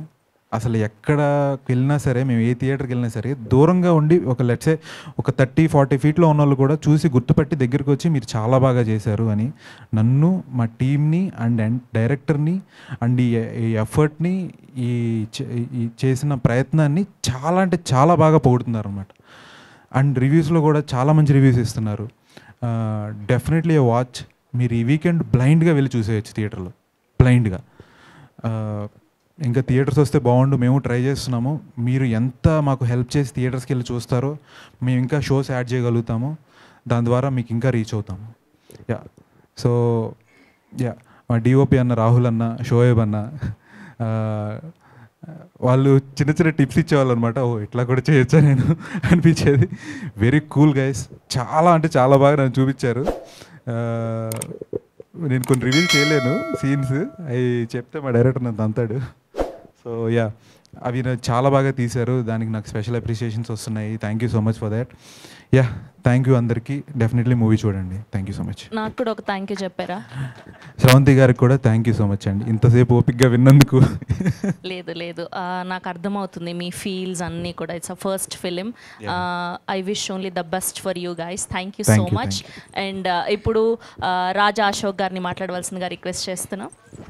అసలు ఎక్కడ వెళ్ళినా సరే మేము ఏ థియేటర్కి వెళ్ళినా సరే దూరంగా ఉండి ఒక లెట్సే ఒక థర్టీ ఫార్టీ ఫీట్లో ఉన్న వాళ్ళు కూడా చూసి గుర్తుపట్టి దగ్గరికి వచ్చి మీరు చాలా బాగా చేశారు అని నన్ను మా టీమ్ని అండ్ అండ్ డైరెక్టర్ని అండ్ ఈ ఈ ఎఫర్ట్ని ఈ చే- ఈ చేసిన ప్రయత్నాన్ని చాలా అంటే చాలా బాగా పొగుడుతున్నారు అనమాట అండ్ రివ్యూస్లో కూడా చాలా మంచి రివ్యూస్ ఇస్తున్నారు డెఫినెట్లీ వాచ్ మీరు ఈ వీకెండ్ బ్లైండ్గా వెళ్ళి చూసేయచ్చు థియేటర్లో బ్లైండ్గా ఇంకా థియేటర్స్ వస్తే బాగుండు మేము ట్రై చేస్తున్నాము మీరు ఎంత మాకు హెల్ప్ చేసి థియేటర్స్కి వెళ్ళి చూస్తారో మేము ఇంకా షోస్ యాడ్ చేయగలుగుతాము దాని ద్వారా మీకు ఇంకా రీచ్ అవుతాము యా సో యా మా డిఓపి అన్న రాహుల్ అన్న షోయబ్ అన్న ఆ, వాళ్ళు చిన్న చిన్న టిప్స్ ఇచ్చేవాళ్ళు అనమాట ఓ ఇట్లా కూడా చేయొచ్చా నేను అనిపించేది వెరీ కూల్ గైస్ చాలా అంటే చాలా బాగా నన్ను చూపించారు ఆ, నేను కొన్ని రివీల్ చేయలేను సీన్స్ అవి చెప్తే మా డైరెక్టర్ నన్ను అంతాడు సో యా అవి నాకు చాలా బాగా తీశారు దానికి నాకు స్పెషల్ అప్రిషియేషన్స్ వస్తున్నాయి thank you so much for that yeah thank you అందరికీ డెఫినెట్లీ మూవీ చూడండి థ్యాంక్ యూ సో మచ్ నాకు కూడా ఒక థ్యాంక్ యూ చెప్పారా శ్రవంతి గారికి కూడా థ్యాంక్ యూ సో మచ్ అండి ఇంతసేపు ఓపిక్గా విన్నందుకు లేదు లేదు ఆ, నాకు అర్థమవుతుంది మీ ఫీల్స్ అన్నీ కూడా it's a first film I wish only the best for you guys thank you so Thank you, much and ఇప్పుడు ఆ, రాజా అశోక్ గారిని మాట్లాడవలసిందిగా రిక్వెస్ట్ చేస్తున్నాం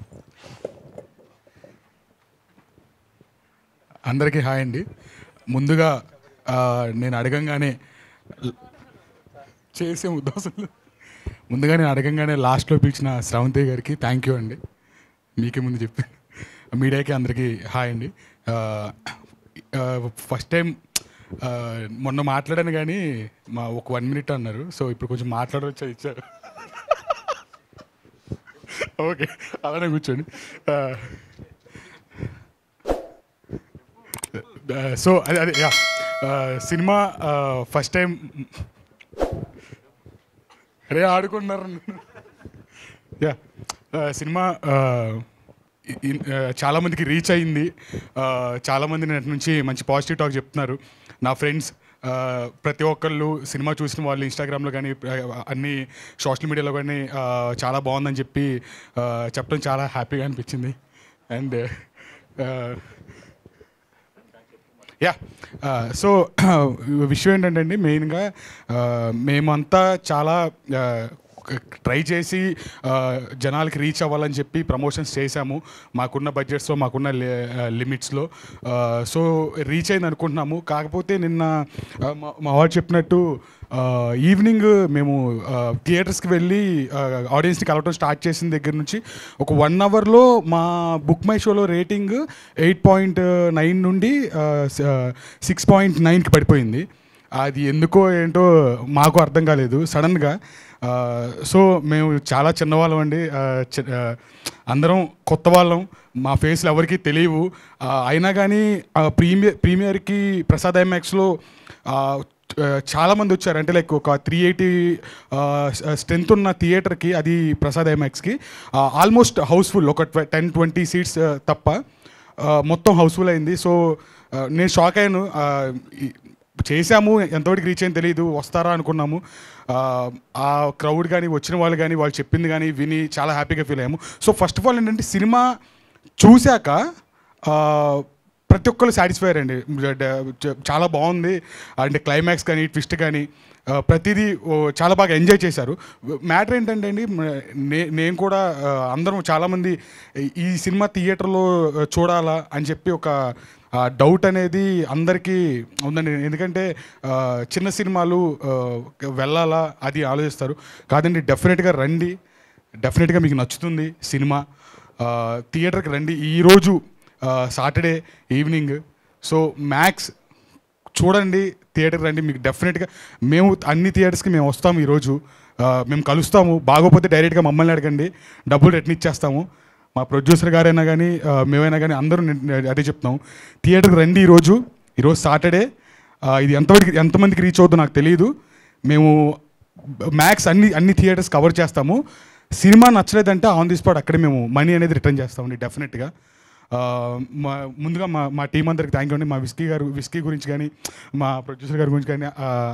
అందరికీ హాయ్ అండి ముందుగా ఆ, నేను అడగంగానే చేసే ఉద్దేశంలో ముందుగా నేను అడగంగానే లాస్ట్లో పిలిచిన శ్రవంతి గారికి థ్యాంక్ యూ అండి మీకే ముందు చెప్పాను మీడియాకి అందరికీ హాయ్ అండి ఫస్ట్ టైం మొన్న మాట్లాడాను కానీ మా ఒక వన్ మినిట్ అన్నారు సో ఇప్పుడు కొంచెం మాట్లాడవచ్చా ఇచ్చారు ఓకే అలానే కూర్చోండి ఆ, సో అదే అదే యా సినిమా ఫస్ట్ టైం అరే ఆడుకున్నారు యా సినిమా చాలామందికి రీచ్ అయింది Uh, చాలామంది నెట్ నుంచి మంచి పాజిటివ్ టాక్ చెప్తున్నారు నా ఫ్రెండ్స్ ప్రతి ఒక్కళ్ళు సినిమా చూసిన వాళ్ళు ఇన్స్టాగ్రామ్లో కానీ అన్ని సోషల్ మీడియాలో కానీ uh, చాలా బాగుందని చెప్పి uh, చెప్పడం చాలా హ్యాపీగా అనిపించింది అండ్ యా సో విషయం ఏంటంటే అండి మెయిన్గా మేమంతా చాలా ట్రై చేసి ఆ, జనాలకి రీచ్ అవ్వాలని చెప్పి ప్రమోషన్స్ చేశాము మాకున్న బడ్జెట్స్లో మాకున్న లిమిట్స్లో సో రీచ్ అయింది అనుకుంటున్నాము కాకపోతే నిన్న ఆ, మా మా వాడు చెప్పినట్టు ఆ, ఈవినింగ్ మేము ఆ, థియేటర్స్కి వెళ్ళి ఆ, ఆడియన్స్ని కలవడం స్టార్ట్ చేసిన దగ్గర నుంచి ఒక వన్ అవర్లో మా బుక్ మై షోలో రేటింగ్ ఎయిట్ పాయింట్ నైన్ నుండి సిక్స్ పాయింట్ నైన్కి పడిపోయింది అది ఎందుకో ఏంటో మాకు అర్థం కాలేదు సడన్గా సో మేము చాలా చిన్నవాళ్ళం అండి ఆ, చి- ఆ, అందరం కొత్త వాళ్ళం మా ఫేస్లు ఎవరికీ తెలియవు ఆ, అయినా కానీ ప్రీమియర్ ప్రీమియర్కి ప్రసాద్ ఐమాక్స్లో చాలా మంది వచ్చారు అంటే లైక్ ఒక త్రీ ఎయిటీ స్ట్రెంత్ ఉన్న థియేటర్కి అది ప్రసాద్ ఐమాక్స్కి ఆల్మోస్ట్ హౌస్ఫుల్ ఒక టెన్ ట్వంటీ సీట్స్ తప్ప ఆ, మొత్తం హౌస్ఫుల్ అయింది సో ఆ, నేను షాక్ అయ్యాను ఆ, ఈ- చేశాము ఎంతవరకు రీచ్ అయింది తెలియదు వస్తారా అనుకున్నాము ఆ, ఆ క్రౌడ్ కానీ వచ్చిన వాళ్ళు కానీ వాళ్ళు చెప్పింది కానీ విని చాలా హ్యాపీగా ఫీల్ అయ్యాము సో ఫస్ట్ ఆఫ్ ఆల్ ఏంటంటే సినిమా చూశాక ఆ, ప్రతి ఒక్కరు సాటిస్ఫైర్ అండి డ- చాలా బాగుంది అంటే క్లైమాక్స్ కానీ ట్విస్ట్ కానీ ఆ, ప్రతిదీ ఓ, చాలా బాగా ఎంజాయ్ చేశారు మ్యాటర్ ఏంటంటే అండి మ- నే- నేను కూడా ఆ, అందరం చాలామంది ఈ- ఈ సినిమా థియేటర్లో ఆ, చూడాలా అని చెప్పి ఒక డౌట్ అనేది అందరికీ ఉందండి ఎందుకంటే ఆ, చిన్న సినిమాలు ఆ, వెళ్ళాలా అది ఆలోచిస్తారు కాదండి డెఫినెట్గా రండి డెఫినెట్గా మీకు నచ్చుతుంది సినిమా ఆ, థియేటర్కి రండి ఈరోజు సాటర్డే ఈవినింగ్ సో మ్యాక్స్ చూడండి థియేటర్ రండి మీకు డెఫినెట్గా మేము అన్ని థియేటర్స్కి మేము వస్తాము ఈరోజు ఆ, మేము కలుస్తాము బాగోపోతే డైరెక్ట్గా మమ్మల్ని అడగండి డబ్బులు రిటర్న్ ఇచ్చేస్తాము మా ప్రొడ్యూసర్ గారైనా కానీ ఆ, మేమైనా కానీ అందరూ నే- అదే చెప్తాము థియేటర్కి రండి ఈరోజు ఈరోజు సాటర్డే ఆ, ఇది ఎంతవరకు ఎంతమందికి రీచ్ అవుతుందో నాకు తెలియదు మేము మ్యాక్స్ అన్ని అన్ని థియేటర్స్ కవర్ చేస్తాము సినిమా నచ్చలేదంటే ఆన్ ది స్పాట్ అక్కడే మేము మనీ అనేది రిటర్న్ చేస్తామండి డెఫినెట్గా ఆ, మా ముందుగా మా మా టీం అందరికి థ్యాంక్ యూ అండి మా విస్కీ గారు విస్కీ గురించి కానీ మా ప్రొడ్యూసర్ గారి గురించి కానీ ఆ,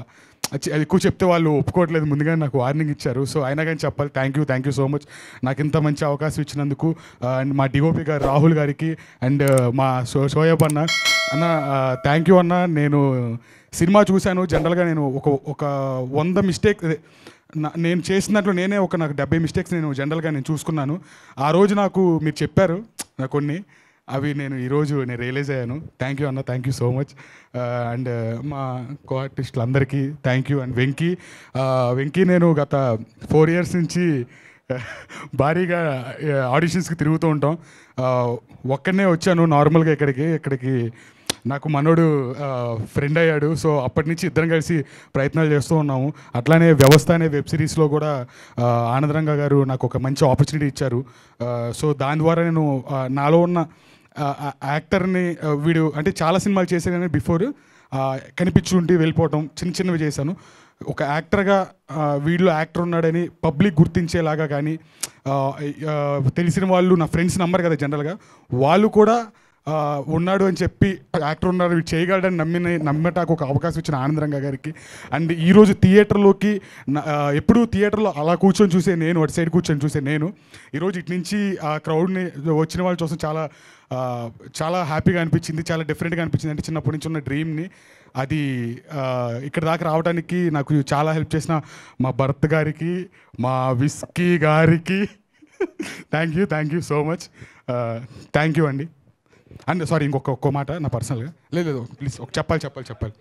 అది- అది ఎక్కువ చెప్తే వాళ్ళు ఒప్పుకోవట్లేదు ముందుగానే నాకు వార్నింగ్ ఇచ్చారు సో అయినా కానీ చెప్పాలి thank you thank you so much నాకు ఇంత మంచి అవకాశం ఇచ్చినందుకు అండ్ మా డిఓపి గారు రాహుల్ గారికి అండ్ మా సో షోయబ్ అన్న అన్న థ్యాంక్ యూ అన్న నేను సినిమా చూశాను జనరల్గా నేను ఒక ఒక వంద మిస్టేక్ నా- నేను చేసినట్లు నేనే ఒక నాకు డెబ్బై మిస్టేక్స్ నేను జనరల్గా నేను చూసుకున్నాను ఆ రోజు నాకు మీరు చెప్పారు నాకు కొన్ని అవి నేను ఈరోజు నేను రియలైజ్ అయ్యాను థ్యాంక్ యూ అన్న thank you so much and co కో ఆర్టిస్టులు అందరికీ థ్యాంక్ యూ అండ్ వెంకీ ఆ, వెంకీ నేను గత ఫోర్ ఇయర్స్ నుంచి ఆ, భారీగా ఆడిషన్స్కి తిరుగుతూ ఉంటాం ఆ, ఒక్కడనే వచ్చాను నార్మల్గా ఇక్కడికి ఇక్కడికి నాకు మనోడు ఫ్రెండ్ అయ్యాడు సో అప్పటి నుంచి ఇద్దరం కలిసి ప్రయత్నాలు చేస్తూ ఉన్నాము అట్లానే వ్యవస్థ అనే వెబ్ సిరీస్లో కూడా ఆ, ఆనందరంగ గారు నాకు ఒక మంచి ఆపర్చునిటీ ఇచ్చారు ఆ, సో దాని ద్వారా నేను ఆ, నాలో ఉన్న ఆ, ఆ యాక్టర్ని ఆ, వీడు అంటే చాలా సినిమాలు చేశాను కానీ బిఫోర్ కనిపించుండి వెళ్ళిపోవటం చిన్న చిన్నవి చేశాను ఒక యాక్టర్గా ఆ, వీడిలో యాక్టర్ ఉన్నాడని పబ్లిక్ గుర్తించేలాగా కానీ ఆ, ఆ, తెలిసిన వాళ్ళు నా ఫ్రెండ్స్ నమ్మరు కదా జనరల్గా వాళ్ళు కూడా ఆ, ఉన్నాడు అని చెప్పి యాక్టర్ ఉన్నాడు వీడు చేయగలడని నమ్మిన నమ్మటానికి ఒక అవకాశం ఇచ్చిన ఆనందరంగ గారికి అండ్ ఈరోజు థియేటర్లోకి నా- ఆ, ఎప్పుడూ థియేటర్లో అలా కూర్చొని చూసే నేను అటు సైడ్ కూర్చొని చూసే నేను ఈరోజు ఇటు నుంచి ఆ క్రౌడ్ని వచ్చిన వాళ్ళు చూసిన చాలా ఆ, చాలా హ్యాపీగా అనిపించింది చాలా డిఫరెంట్గా అనిపించింది అంటే చిన్నప్పటి నుంచి ఉన్న డ్రీమ్ని అది ఆ, ఇక్కడ దాకా రావడానికి నాకు చాలా హెల్ప్ చేసిన మా భరత్ గారికి మా విస్కీ గారికి thank you thank you so much thank you అండి అండ్ సారీ ఇంకొక ఒక్క మాట నా పర్సనల్గా లేదు లేదు ప్లీజ్ ఒక చెప్పాలి చెప్పాలి చెప్పాలి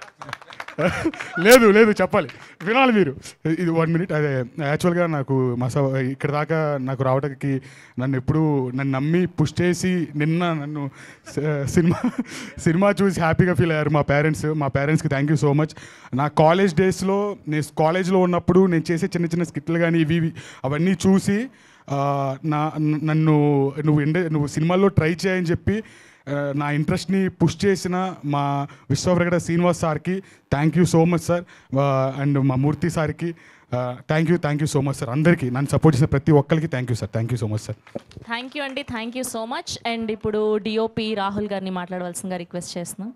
లేదు లేదు చెప్పాలి వినాలి మీరు ఇది వన్ మినిట్ అదే యాక్చువల్గా నాకు మా స ఇక్కడ దాకా నాకు రావడానికి నన్ను ఎప్పుడు నన్ను నమ్మి పుష్ చేసి నిన్న నన్ను స- సినిమా సినిమా చూసి హ్యాపీగా ఫీల్ అయ్యారు మా పేరెంట్స్ మా పేరెంట్స్కి థ్యాంక్ యూ సో మచ్ నా కాలేజ్ డేస్లో నేను కాలేజ్లో ఉన్నప్పుడు నేను చేసే చిన్న చిన్న స్కిట్లు కానీ ఇవి ఇవి అవన్నీ చూసి ఆ, నా నన్ను నువ్వు ఇండ నువ్వు సినిమాల్లో ట్రై చేయని చెప్పి ఆ, నా ఇంట్రెస్ట్ని పుష్ చేసిన మా విశ్వప్రగడ శ్రీనివాస్ సార్కి thank you so much sir and మా మూర్తి సార్కి thank you thank you so much sir అందరికీ నన్ను సపోర్ట్ చేసిన ప్రతి ఒక్కరికి thank you sir thank you so much sir thank you అండి thank you so much and ఇప్పుడు డిఓపి రాహుల్ గారిని మాట్లాడవలసిందిగా రిక్వెస్ట్ చేస్తున్నాం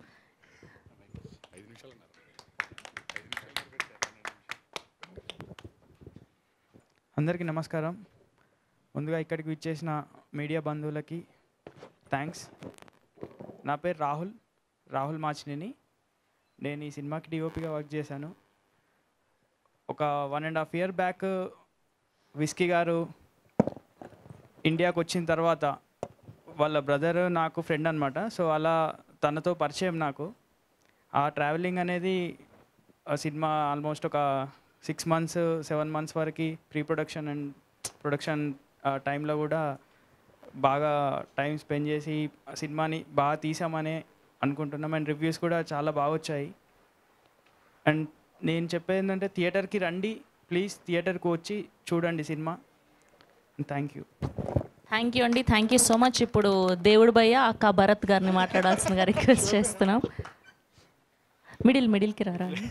అందరికీ నమస్కారం ముందుగా ఇక్కడికి విచ్చేసిన మీడియా బంధువులకి థ్యాంక్స్ నా పేరు రాహుల్ రాహుల్ మాచినేని నేను ఈ సినిమాకి డిఓపిగా వర్క్ చేశాను ఒక one and half year back Whisky గారు ఇండియాకి వచ్చిన తర్వాత వాళ్ళ బ్రదర్ నాకు ఫ్రెండ్ అనమాట సో అలా తనతో పరిచయం నాకు ఆ ట్రావెలింగ్ అనేది ఆ సినిమా ఆల్మోస్ట్ ఒక సిక్స్ మంత్స్ సెవెన్ మంత్స్ వరకు ప్రీ ప్రొడక్షన్ అండ్ ప్రొడక్షన్ టైంలో కూడా బాగా టైం స్పెండ్ చేసి ఆ సినిమాని బాగా తీసామని అనుకుంటున్నాం అండ్ రివ్యూస్ కూడా చాలా బాగా వచ్చాయి అండ్ నేను చెప్పేది ఏంటంటే థియేటర్కి రండి ప్లీజ్ థియేటర్కి వచ్చి చూడండి cinema thank you thank you అండి థ్యాంక్ యూ సో మచ్ ఇప్పుడు దేవుడు భయ్య అక్క భరత్ గారిని మాట్లాడాల్సిందిగా రిక్వెస్ట్ చేస్తున్నాం మిడిల్ మిడిల్కి రారా అండి.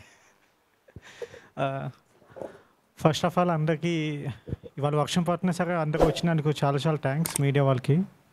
ఫస్ట్ ఆఫ్ ఆల్ అందరికీ ఇవాళ వర్షం పట్టినా సరే అందరికి వచ్చినందుకు చాలా చాలా థ్యాంక్స్ మీడియా వాళ్ళకి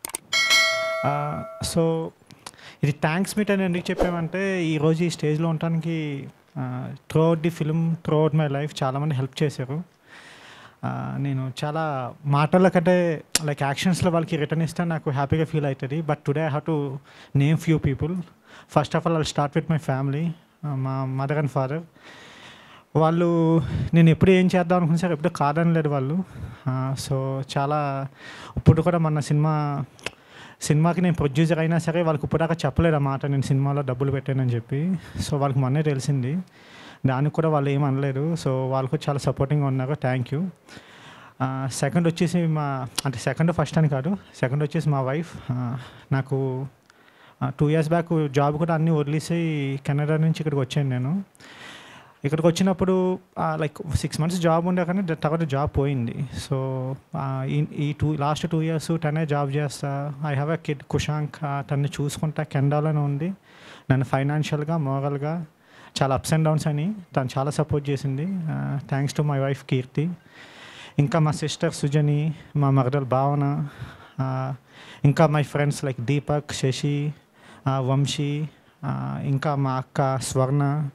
సో ఇది థ్యాంక్స్ మీట్ అని ఎందుకు చెప్పామంటే ఈరోజు ఈ స్టేజ్లో ఉండటానికి throughout the film throughout my life చాలామంది హెల్ప్ చేశారు ఆ, నేను చాలా మాటల కంటే లైక్ యాక్షన్స్లో వాళ్ళకి రిటర్న్ ఇస్తే నాకు హ్యాపీగా ఫీల్ అవుతుంది but today I have to name few people first of all I start with my family మా మదర్ అండ్ ఫాదర్ వాళ్ళు నేను ఎప్పుడు ఏం చేద్దాం అనుకున్నా సరే ఎప్పుడు కాదనలేదు వాళ్ళు సో చాలా ఇప్పుడు కూడా మన సినిమా సినిమాకి నేను ప్రొడ్యూసర్ అయినా సరే వాళ్ళకి ఇప్పటిదాకా చెప్పలేదు ఆ మాట నేను సినిమాలో డబ్బులు పెట్టానని చెప్పి సో వాళ్ళకి మొన్నే తెలిసింది దానికి కూడా వాళ్ళు ఏం అనలేదు సో వాళ్ళకు చాలా సపోర్టింగ్గా ఉన్నారు థ్యాంక్ యూ సెకండ్ వచ్చేసి మా అంటే సెకండ్ ఫస్ట్ అని కాదు సెకండ్ వచ్చేసి మా వైఫ్ నాకు టూ ఇయర్స్ బ్యాక్ జాబ్ కూడా అన్నీ వదిలేసి కెనడా నుంచి ఇక్కడికి వచ్చాను నేను ఇక్కడికి వచ్చినప్పుడు లైక్ సిక్స్ మంత్స్ జాబ్ ఉండే కానీ ద- తర్వాత జాబ్ పోయింది సో ఈ టూ లాస్ట్ టూ ఇయర్స్ తనే జాబ్ చేస్తా I have a kid Kushank తన్ని చూసుకుంటా కెనడాలోనే ఉంది నన్ను ఫైనాన్షియల్గా మోరల్గా చాలా అప్స్ అండ్ డౌన్స్ అని తను చాలా సపోర్ట్ చేసింది thanks to my wife Keerthi ఇంకా మా సిస్టర్ సుజని మా మగడల్ భావన ఆ, ఇంకా my friends like Deepak Sashi ఆ, వంశీ ఆ, ఇంకా మా అక్క స్వర్ణ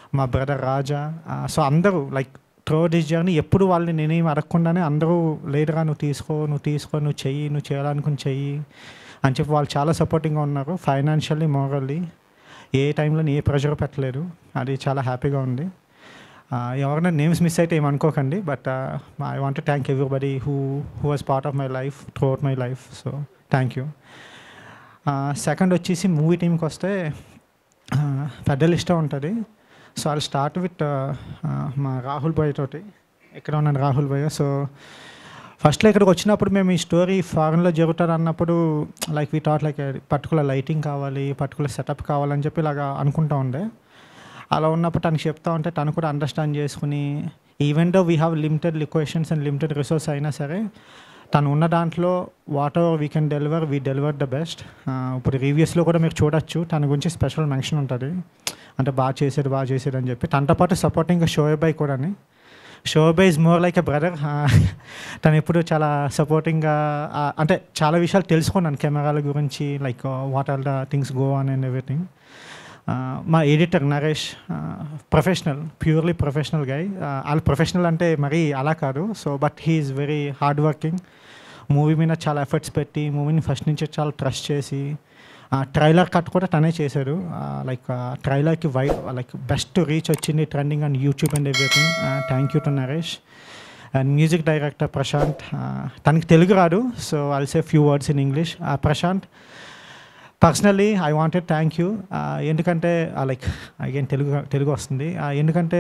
మా బ్రదర్ రాజా సో అందరూ లైక్ త్రో దిస్ జర్నీ ఎప్పుడు వాళ్ళని నేనేం అడగకుండానే అందరూ లేదురా నువ్వు తీసుకో నువ్వు తీసుకో నువ్వు చెయ్యి నువ్వు చేయాలనుకుని చెయ్యి అని చెప్పి వాళ్ళు చాలా సపోర్టింగ్గా ఉన్నారు ఫైనాన్షియల్లీ మోరల్లీ ఏ టైంలో ఏ ప్రెషర్ పెట్టలేదు అది చాలా హ్యాపీగా ఉంది Uh, ఎవరైనా నేమ్స్ మిస్ అయితే ఏమనుకోకండి but I want thank everybody who who was part of my life throughout my life so thank you second వచ్చేసి మూవీ టీంకి వస్తే uh, పెద్ద లిస్ట్ ఉంటుంది సో ఐ స్టార్ట్ విత్ మా రాహుల్ భాయ్ తోటి ఇక్కడ ఉన్నాను రాహుల్ భాయ్ సో ఫస్ట్లో ఇక్కడికి వచ్చినప్పుడు మేము ఈ స్టోరీ ఫారెన్లో జరుగుతుంది అన్నప్పుడు like we thought like particular lighting కావాలి పర్టికులర్ సెటప్ కావాలని చెప్పి ఇలాగా అనుకుంటా ఉండే అలా ఉన్నప్పుడు తనకు చెప్తా ఉంటే తను కూడా అండర్స్టాండ్ చేసుకుని even though we have limited locations and limited resource అయినా సరే తను ఉన్న దాంట్లో whatever we can deliver we deliver the best ఇప్పుడు రివ్యూస్లో కూడా మీరు చూడొచ్చు తన గురించి స్పెషల్ మెన్షన్ ఉంటుంది అంటే బాగా చేసాడు బాగా చేసాడు అని చెప్పి తనతో పాటు సపోర్టింగ్ షోయబాయ్ కూడాని షోబాయ్ is more like a brother తను ఎప్పుడు చాలా సపోర్టింగ్గా అంటే చాలా విషయాలు తెలుసుకున్నాను కెమెరాల గురించి like what are the things go on and everything మా editor Naresh professional purely professional guy వాళ్ళు ప్రొఫెషనల్ అంటే మరీ అలా కాదు so but he's very hard working movie మీద చాలా ఎఫర్ట్స్ పెట్టి మూవీని ఫస్ట్ నుంచి చాలా ట్రస్ట్ చేసి ట్రైలర్ కట్ కూడా తనే చేశాడు లైక్ ట్రైలర్కి వై లైక్ బెస్ట్ రీచ్ వచ్చింది trending and YouTube and everything thank you to Naresh and music director Prashanth తనకి తెలుగు రాదు so I'll say few words in English Prashanth personally I wanted thank you ఎందుకంటే లైక్ అగైన్ తెలుగు తెలుగు వస్తుంది Uh, ఎందుకంటే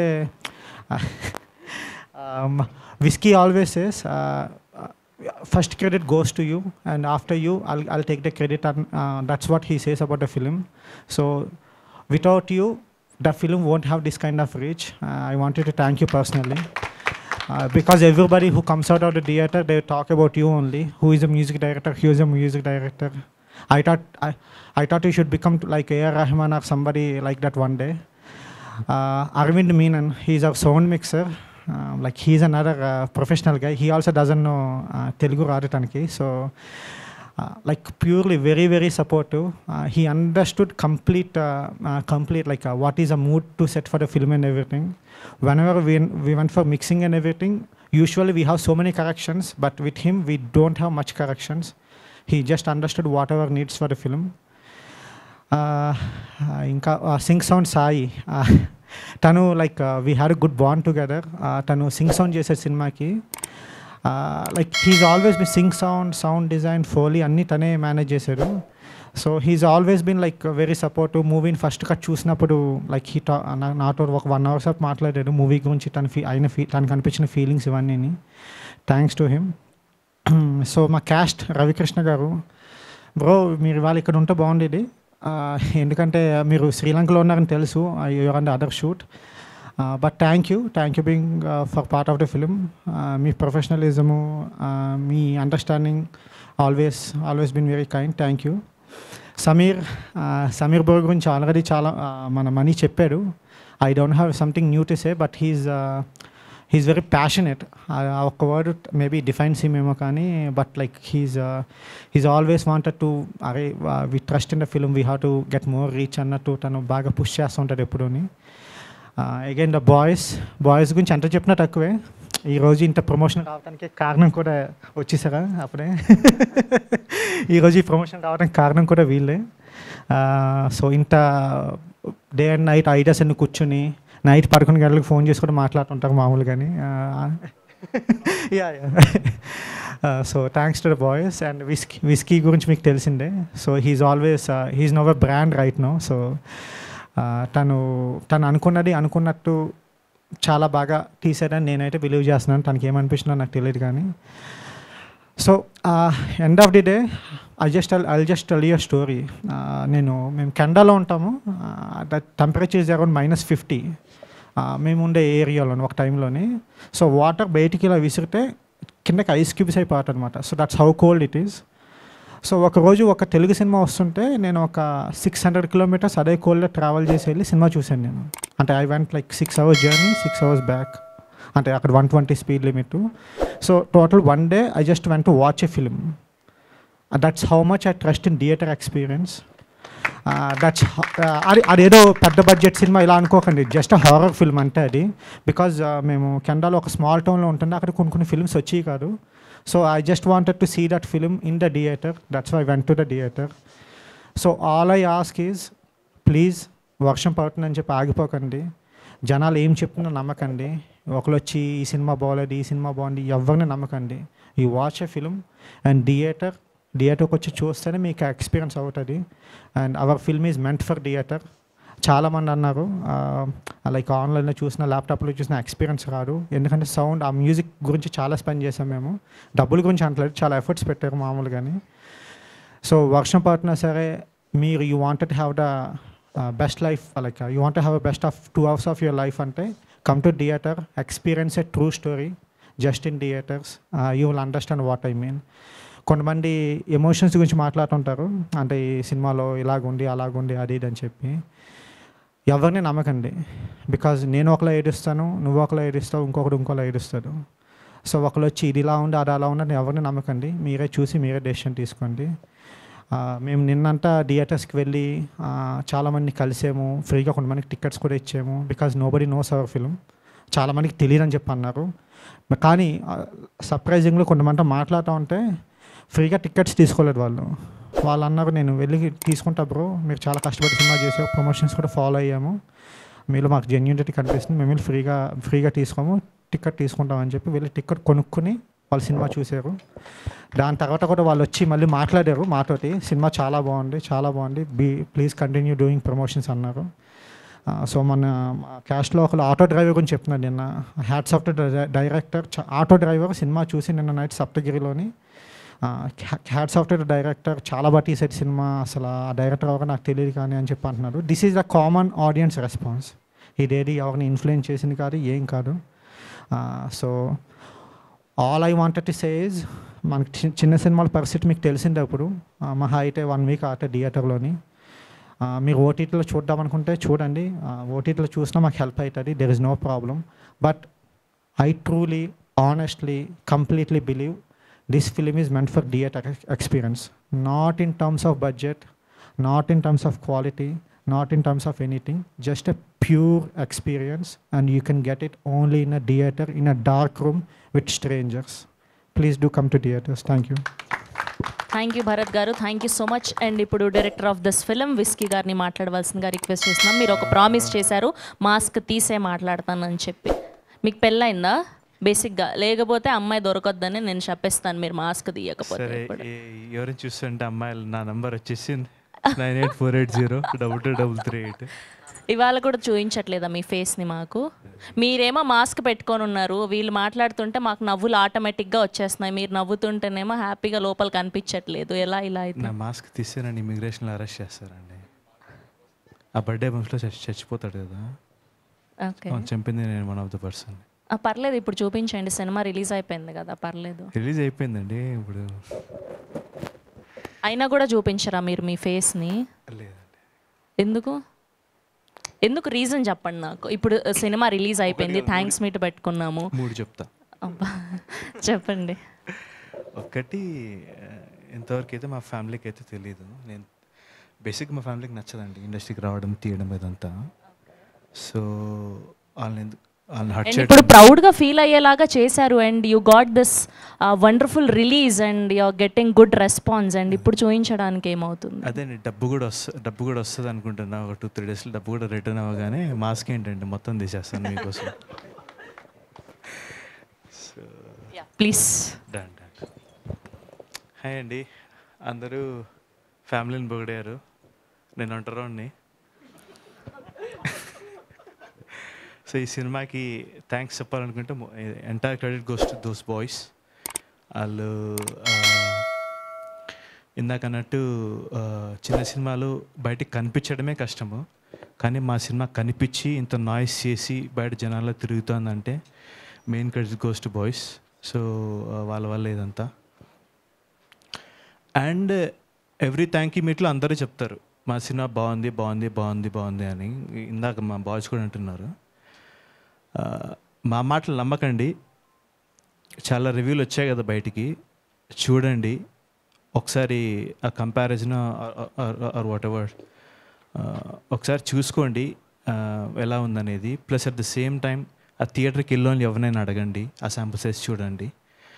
Whisky always says first credit goes to you and after you I'll I'll take the credit and that's what he says about the film so without you the film won't have this kind of reach I wanted to thank you personally Uh, because everybody who comes out of the theater, they talk about you only. Who is a music director? Who is a music director? I thought I, I thought you should become like A.R. Rahman or somebody like that one day. Uh, Arvind Meenan, he's a sound mixer. Uh, like he's another uh, professional guy. He also doesn't know uh, Telugu Radatanki. So uh, like purely very very supportive. Uh, he understood complete uh, uh, complete like uh, what is a mood to set for the film and everything. Whenever we we went for mixing and everything, usually we have so many corrections, but with him we don't have much corrections. He just understood whatever needs for the film. Uh, ఇంకా సింగ్ సౌండ్ సాయి Uh, తను like we had good bond together తను సింగ్ సౌండ్ చేసే సినిమాకి like he's always be sync sound sound design foley అన్నీ తనే మేనేజ్ చేశాడు so he's always been like very supportive మూవీని ఫస్ట్ కట్ చూసినప్పుడు లైక్ హీ టా నాతో ఒక వన్ అవర్ సేపు మాట్లాడాడు మూవీ గురించి తన ఫీ అయిన ఫీ తనకు అనిపించిన ఫీలింగ్స్ ఇవన్నీ థ్యాంక్స్ టు హిమ్ సో మా క్యాస్ట్ రవికృష్ణ గారు బ్రో మీరు ఇవాళ ఇక్కడ ఉంటే బాగుండేది ఆ, ఎందుకంటే మీరు శ్రీలంకలో ఉన్నారని తెలుసు your and other shoot but thank you thank you being for part of the film మీ ప్రొఫెషనలిజము మీ understanding always always been very kind thank you Sameer ఆ, సమీర్ బ్రో గురించి ఆల్రెడీ చాలా ఆ, మన మనీ చెప్పాడు I don't have something new to say but he's he's very passionate ఆ ఒక్క వర్డ్ మేబీ డిఫైన్స్ హిమ్ ఏమో కానీ but like he's he's always wanted to అరే we trust in the film we have to get more reach అన్నట్టు తను బాగా పుష్ చేస్తూ ఉంటాడు ఎప్పుడూని అగైన్ ద బాయ్స్ బాయ్స్ గురించి ఎంత చెప్పినా తక్కువే ఈరోజు ఇంత ప్రమోషన్ రావడానికి కారణం కూడా వచ్చేసారా అప్పుడే ఈరోజు ఈ ప్రమోషన్ రావడానికి కారణం కూడా వీళ్ళే సో ఇంత డే అండ్ నైట్ ఐడియాస్ అన్ని కూర్చుని నైట్ పదకొండు గంటలకు ఫోన్ చేసి కూడా మాట్లాడుతుంటారు మామూలుగాని yeah so thanks to the boys and Whisky Whisky గురించి మీకు తెలిసిందే so he's always he's no a brand right no so తను తను అనుకున్నది అనుకున్నట్టు చాలా బాగా తీసాడని నేనైతే బిలీవ్ చేస్తున్నాను తనకి ఏమనిపించిందో నాకు తెలియదు కానీ so end of the day I just I just tell you story నేను మేము కెండాలో ఉంటాము that temperature is around minus fifty మేము ఉండే ఏరియాలో ఒక టైంలోని సో వాటర్ బయటికి ఇలా విసిరితే కిందకి ఐస్ క్యూబ్స్ అయిపోతాయి అనమాట so that's how cold it is so ఒకరోజు ఒక తెలుగు సినిమా వస్తుంటే నేను ఒక సిక్స్ హండ్రెడ్ కిలోమీటర్స్ అదే కోల్డ్లో ట్రావెల్ చేసి వెళ్ళి సినిమా చూశాను నేను అంటే I went like six hours journey six hours back అంటే అక్కడ one twenty speed limit so total one day I just went to watch a film that's how much I trust in theatre experience that's అది అదేదో పెద్ద బడ్జెట్ సినిమా ఇలా అనుకోకండి జస్ట్ హారర్ ఫిల్మ్ అంటే అది బికాజ్ మేము కెనడాలో ఒక స్మాల్ టౌన్లో ఉంటుంది అక్కడ కొన్ని కొన్ని ఫిల్మ్స్ వచ్చాయి కాదు so I just wanted to see that film in the theatre that's why went to the theatre so all I ask is please వర్షం పడుతుందని చెప్పి ఆగిపోకండి జనాలు ఏం చెప్తున్నా నమ్మకండి ఒకరు వచ్చి ఈ సినిమా బాగోలేదు ఈ సినిమా బాగుంది ఎవరిని నమ్మకండి ఈ watch a film and theatre థియేటర్కి వచ్చి చూస్తేనే మీకు ఎక్స్పీరియన్స్ అవుతుంది and our film is meant for theatre చాలామంది అన్నారు లైక్ ఆన్లైన్లో చూసిన ల్యాప్టాప్లో చూసిన ఎక్స్పీరియన్స్ రాదు ఎందుకంటే సౌండ్ ఆ మ్యూజిక్ గురించి చాలా స్పెండ్ చేసాం మేము డబ్బుల గురించి అంటలేదు చాలా ఎఫర్ట్స్ పెట్టారు మామూలుగాని సో వర్షం పడుతున్నా సరే మీరు you wanted have the best life like you want have best of two hours of your life అంటే come to theatre experience a true story just in theatres you will understand what I mean కొంతమంది ఎమోషన్స్ గురించి మాట్లాడుతుంటారు అంటే ఈ సినిమాలో ఇలాగుంది అలాగుంది అది ఇది అని చెప్పి ఎవరిని నమ్మకండి బికాజ్ నేను ఒకలా ఏడుస్తాను నువ్వు ఒకలా ఏడుస్తావు ఇంకొకడు ఇంకోలా ఏడుస్తాడు సో ఒకరు వచ్చి ఇది ఇలా ఉంది అది అలా ఉంది అని ఎవరిని నమ్మకండి మీరే చూసి మీరే డెసిషన్ తీసుకోండి ఆ, మేము నిన్నంతా థియేటర్స్కి వెళ్ళి ఆ, చాలామందిని కలిసాము ఫ్రీగా కొంతమందికి టికెట్స్ కూడా ఇచ్చాము because nobody knows our film చాలామందికి తెలియదని చెప్పి అన్నారు కానీ సర్ప్రైజింగ్లో కొంతమంది మాట్లాడుతూ ఉంటే ఫ్రీగా టికెట్స్ తీసుకోలేదు వాళ్ళు వాళ్ళు అన్నారు నేను వెళ్ళి తీసుకుంటా బ్రో మీరు చాలా కష్టపడి సినిమా చేసావు ప్రమోషన్స్ కూడా ఫాలో అయ్యాము మీలో మాకు జెన్యూనిటీ కనిపిస్తుంది మేము వెళ్ళి ఫ్రీగా ఫ్రీగా తీసుకోము టికెట్ తీసుకుంటామని చెప్పి వెళ్ళి టికెట్ కొనుక్కొని వాళ్ళు సినిమా చూశారు దాని తర్వాత కూడా వాళ్ళు వచ్చి మళ్ళీ మాట్లాడారు మాతోటి సినిమా చాలా బాగుంది చాలా బాగుంది be please continue doing promotions అన్నారు సో మన క్యాస్ట్లో ఒకళ్ళు ఆటో డ్రైవర్ గురించి చెప్తున్నాడు నిన్న hats off the director auto driver cinema చూసి నిన్న నైట్ సప్తగిరిలోని హ్యాట్స్ ఆఫ్ ద డైరెక్టర్ చాలా బాగా తీసేది సినిమా అసలు ఆ డైరెక్టర్ ఎవరో నాకు తెలియదు కానీ అని చెప్పి అంటున్నారు this is the common audience response ఇదేది ఎవరిని ఇన్ఫ్లుయెన్స్ చేసింది కాదు ఏం కాదు so all I wanted to say మనకి చి- చిన్న సినిమాల పరిస్థితి మీకు తెలిసిందే ఇప్పుడు ఆ, మహా అయితే వన్ వీక్ ఆటే థియేటర్లోని ఆ, మీరు ఓటీటీలో చూద్దాం అనుకుంటే చూడండి ఓటీటీలో చూసినా మాకు హెల్ప్ అవుతుంది there is no problem but I truly honestly completely believe this film is meant for theatre experience not in terms of budget not in terms of quality not in terms of anything just a pure experience and you can get it only in a theatre in a dark room with strangers please do come to theatres thank you thank you Bharath గారు thank you so much and ఇప్పుడు director of this film whisky గారిని మాట్లాడవలసిందిగా రిక్వెస్ట్ చేస్తున్నాం మీరు ఒక ప్రామిస్ చేశారు మాస్క్ తీసే మాట్లాడతానని చెప్పి మీకు పెళ్ళైందా బేసిక్గా లేకపోతే అమ్మాయి దొరకొద్దని నేను చెప్పేస్తాను మీరు మాస్క్ తీయకపోతే సరే ఇప్పుడు. ఏ- ఎవరిని చూస్తుంటే అమ్మాయిలు నా నంబర్ వచ్చేసి nine eight four eight zero double two double three eight ఇవాళ కూడా చూపించట్లేదా మీ ఫేస్ని మాకు మీరేమో మాస్క్ పెట్టుకొని ఉన్నారు వీళ్ళు మాట్లాడుతుంటే మాకు నవ్వులు ఆటోమేటిక్గా వచ్చేస్తున్నాయి మీరు నవ్వుతుంటేనేమో హ్యాపీగా లోపల కనిపించట్లేదు ఎలా ఇలా అయితే నా మాస్క్ తీస్తే నన్ను ఇమిగ్రేషన్లో అరెస్ట్ చేస్తారండి ఆ బర్త్డే బంప్స్లో చచ్చి చచ్చిపోతాడు కదా ఓకే అవును, చంపింది నేను వన్ ఆఫ్ ద పర్సన్ పర్లేదు ఇప్పుడు చూపించండి సినిమా రిలీజ్ అయిపోయింది కదా పర్లేదు రిలీజ్ అయిపోయిందండి ఇప్పుడు అయినా కూడా చూపించరా మీరు మీ ఫేస్ని లేదండి ఎందుకు ఎందుకు రీజన్ చెప్పండి నాకు ఇప్పుడు సినిమా రిలీజ్ అయిపోయింది థ్యాంక్స్ మీట్ పెట్టుకున్నాము మూడు చెప్తా అబ్బా చెప్పండి ఒక్కటి ఆ, ఇంతవరకు అయితే మా ఫ్యామిలీకి అయితే తెలియదు నేను బేసిక్ మా ఫ్యామిలీకి నచ్చదండి ఇండస్ట్రీకి రావడం తీయడం ఇదంతా సో వాళ్ళని ఎందుకు- వాళ్ళని హర్ట్ అండ్ ఇప్పుడు ప్రౌడ్గా ఫీల్ అయ్యేలాగా చేశారు and you got this wonderful release and you getting good response and ఇప్పుడు చూపించడానికి ఏమవుతుంది అదే అండి, డబ్బు కూడా వస్తుంది డబ్బు కూడా వస్తుంది అనుకుంటున్నా ఒక టూ త్రీ డేస్లో డబ్బు కూడా రిటర్న్ అవ్వగానే మాస్క్ ఏంటండి మొత్తం తీసేస్తాను మీకోసం ప్లీజ్ డన్ డన్ హాయ్ అండి అందరూ ఫ్యామిలీని పొగిడారు నేను ఒంటరోని సో ఈ సినిమాకి థ్యాంక్స్ చెప్పాలనుకుంటే entire credit goes to those boys వాళ్ళు ఆ, ఇందాక అన్నట్టు ఆ, చిన్న సినిమాలు బయటికి కనిపించడమే కష్టము కానీ మా సినిమా కనిపించి ఇంత నాయిస్ చేసి బయట జనాల్లో తిరుగుతుందంటే main credit goes to boys so వాళ్ళ వల్ల ఇదంతా అండ్ ఎవ్రీ థ్యాంక్ యూ మీట్లో అందరూ చెప్తారు మా సినిమా బాగుంది బాగుంది బాగుంది బాగుంది అని ఇందాక మా బాయ్స్ కూడా అంటున్నారు ఆ, మా మాటలు నమ్మకండి చాలా రివ్యూలు వచ్చాయి కదా బయటికి చూడండి ఒకసారి ఆ కంపారిజన్ ఆర్ వాట్ ఎవర్ ఆ, ఒకసారి చూసుకోండి ఆ, ఎలా ఉందనేది plus at the same time ఆ థియేటర్కి వెళ్ళి ఎవరినైనా అడగండి ఆ శాంపుల్ సైజ్ చూడండి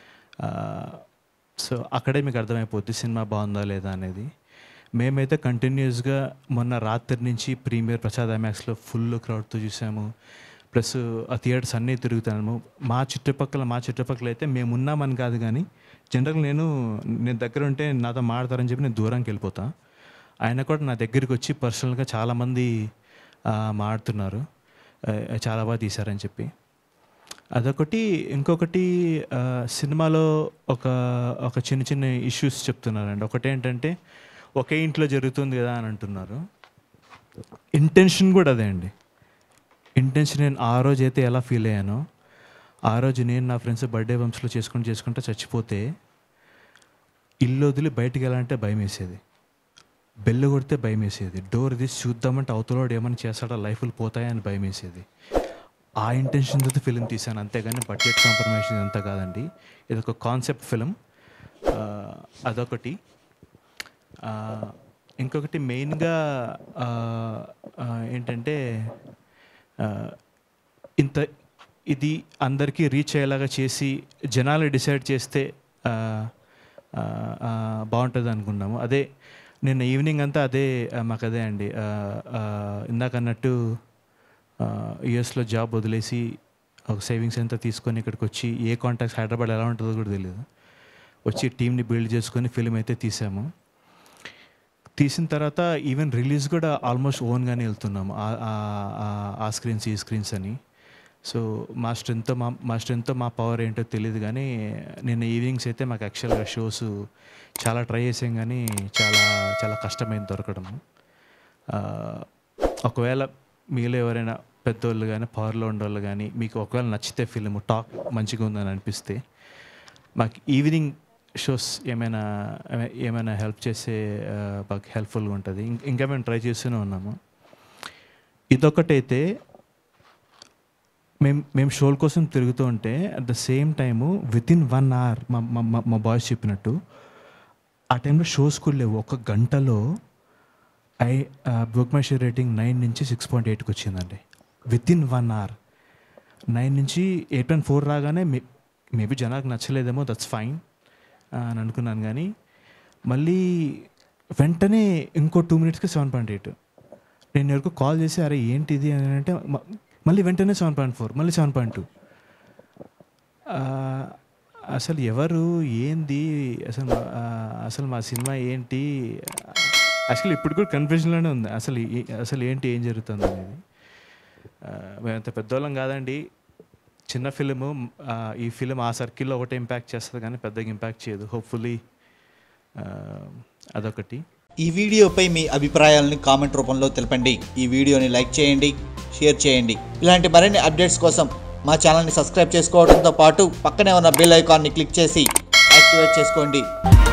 సో అక్కడే మీకు అర్థమైపోద్ది సినిమా బాగుందా లేదా అనేది మేమైతే కంటిన్యూస్గా మొన్న రాత్రి నుంచి ప్రీమియర్ ప్రసాద్ ఐమాక్స్లో ఫుల్ క్రౌడ్తో చూసాము ప్లస్ ఆ థియేటర్స్ అన్నీ తిరుగుతాము మా చుట్టుపక్కల మా చుట్టుపక్కల అయితే మేము ఉన్నామని కాదు కానీ జనరల్గా నేను నేను దగ్గర ఉంటే నాతో మాడతారని చెప్పి నేను దూరంకి వెళ్ళిపోతా ఆయన కూడా నా దగ్గరికి వచ్చి పర్సనల్గా చాలామంది ఆ, మాడుతున్నారు ఆ, చాలా బాగా తీశారని చెప్పి అదొకటి ఇంకొకటి ఆ, సినిమాలో ఒక ఒక చిన్న చిన్న ఇష్యూస్ చెప్తున్నారండి ఒకటి ఏంటంటే ఒకే ఇంట్లో జరుగుతుంది కదా అని అంటున్నారు ఇంటెన్షన్ కూడా అదే అండి ఇంటెన్షన్ నేను ఆ రోజు అయితే ఎలా ఫీల్ అయ్యానో ఆ రోజు నేను నా ఫ్రెండ్స్ బర్త్డే బంప్స్లో చేసుకుంటూ చేసుకుంటూ చచ్చిపోతే ఇల్లు వదిలి బయటికి వెళ్ళాలంటే భయం వేసేది బెల్లు కొడితే భయం వేసేది డోర్ తీసి చూద్దామంటే అవతలోడు ఏమైనా చేస్తాడో లైఫ్లు పోతాయని భయం వేసేది ఆ ఇంటెన్షన్తో ఫిలిం తీశాను అంతేగాని బడ్జెట్ కాంప్రమైజ్ అంతా కాదండి ఇది ఒక కాన్సెప్ట్ ఫిలిం అదొకటి ఆ, ఇంకొకటి మెయిన్గా ఆ, ఆ, ఏంటంటే ఆ, ఇంత ఇది అందరికీ రీచ్ అయ్యేలాగా చేసి జనాలు డిసైడ్ చేస్తే ఆ, ఆ, ఆ, బాగుంటుంది అనుకున్నాము అదే నిన్న ఈవినింగ్ అంతా అదే ఆ, మాకు అదే అండి ఆ, ఆ, ఇందాక అన్నట్టు యుఎస్లో జాబ్ వదిలేసి ఒక సేవింగ్స్ అంతా తీసుకొని ఇక్కడికి వచ్చి ఏ కాంటాక్ట్స్ హైదరాబాద్ ఎలా ఉంటుందో కూడా తెలియదు వచ్చి టీంని బిల్డ్ చేసుకొని ఫిలిం అయితే తీసాము తీసిన తర్వాత ఈవెన్ రిలీజ్ కూడా ఆల్మోస్ట్ ఓన్గానే వెళ్తున్నాము ఆ- ఆ- ఆ- ఆ స్క్రీన్స్ ఈ స్క్రీన్స్ అని సో మా స్ట్రెంగ్తో మా మా స్ట్రెంగ్తో మా పవర్ ఏంటో తెలియదు కానీ నిన్న ఈవినింగ్స్ అయితే మాకు యాక్చువల్గా షోస్ చాలా ట్రై చేసాం కానీ చాలా చాలా కష్టమైంది దొరకడము ఆ, ఒకవేళ మీలో ఎవరైనా పెద్దోళ్ళు కానీ పవర్లో ఉండేవాళ్ళు కానీ మీకు ఒకవేళ నచ్చితే ఫిలిం టాక్ మంచిగా ఉందని అనిపిస్తే మాకు ఈవినింగ్ షోస్ ఏమైనా ఏమై- ఏమైనా హెల్ప్ చేసే ఆ, మాకు హెల్ప్ఫుల్గా ఉంటుంది ఇం- ఇంకా మేము ట్రై చేస్తూనే ఉన్నాము ఇదొకటైతే మేము మేము షోల కోసం తిరుగుతూ ఉంటే at the same time within one hour మా మా- మా మా బాయ్స్ చెప్పినట్టు ఆ టైంలో షోస్ కూడా లేవు ఒక గంటలో I book my show rating nine నుంచి సిక్స్ పాయింట్ ఎయిట్కి వచ్చిందండి within one hour nine నుంచి ఎయిట్ పాయింట్ ఫోర్ రాగానే మే మేబీ జనాలకు నచ్చలేదేమో దట్స్ ఫైన్ అని అనుకున్నాను కానీ మళ్ళీ వెంటనే ఇంకో టూ మినిట్స్కి సెవెన్ పాయింట్ ఎయిట్ నేను ఎవరికి కాల్ చేసి అరే ఏంటి ఇది అని అంటే మ- మళ్ళీ వెంటనే సెవెన్ పాయింట్ ఫోర్ మళ్ళీ సెవెన్ పాయింట్ టూ అసలు ఎవరు ఏంది అసలు మా- ఆ, అసలు మా సినిమా ఏంటి అసలు ఇప్పుడు కూడా కన్ఫ్యూజన్లోనే ఉంది అసలు ఏ- అసలు ఏంటి ఏం జరుగుతుంది అనేది ఆ, మేమంత పెద్దోళ్ళం కాదండి చిన్న ఫిలిము ఆ, ఈ ఫిలిం ఆ సర్కిల్లో ఒకటే ఇంపాక్ట్ చేస్తుంది కానీ పెద్దగా ఇంపాక్ట్ చేయదు హోప్ఫుల్లీ అదొకటి ఈ వీడియోపై మీ అభిప్రాయాలను కామెంట్ రూపంలో తెలపండి ఈ వీడియోని లైక్ చేయండి షేర్ చేయండి ఇలాంటి మరిన్ని అప్డేట్స్ కోసం మా ఛానల్ని సబ్స్క్రైబ్ చేసుకోవడంతో పాటు పక్కనే ఉన్న బెల్ ఐకాన్ని క్లిక్ చేసి యాక్టివేట్ చేసుకోండి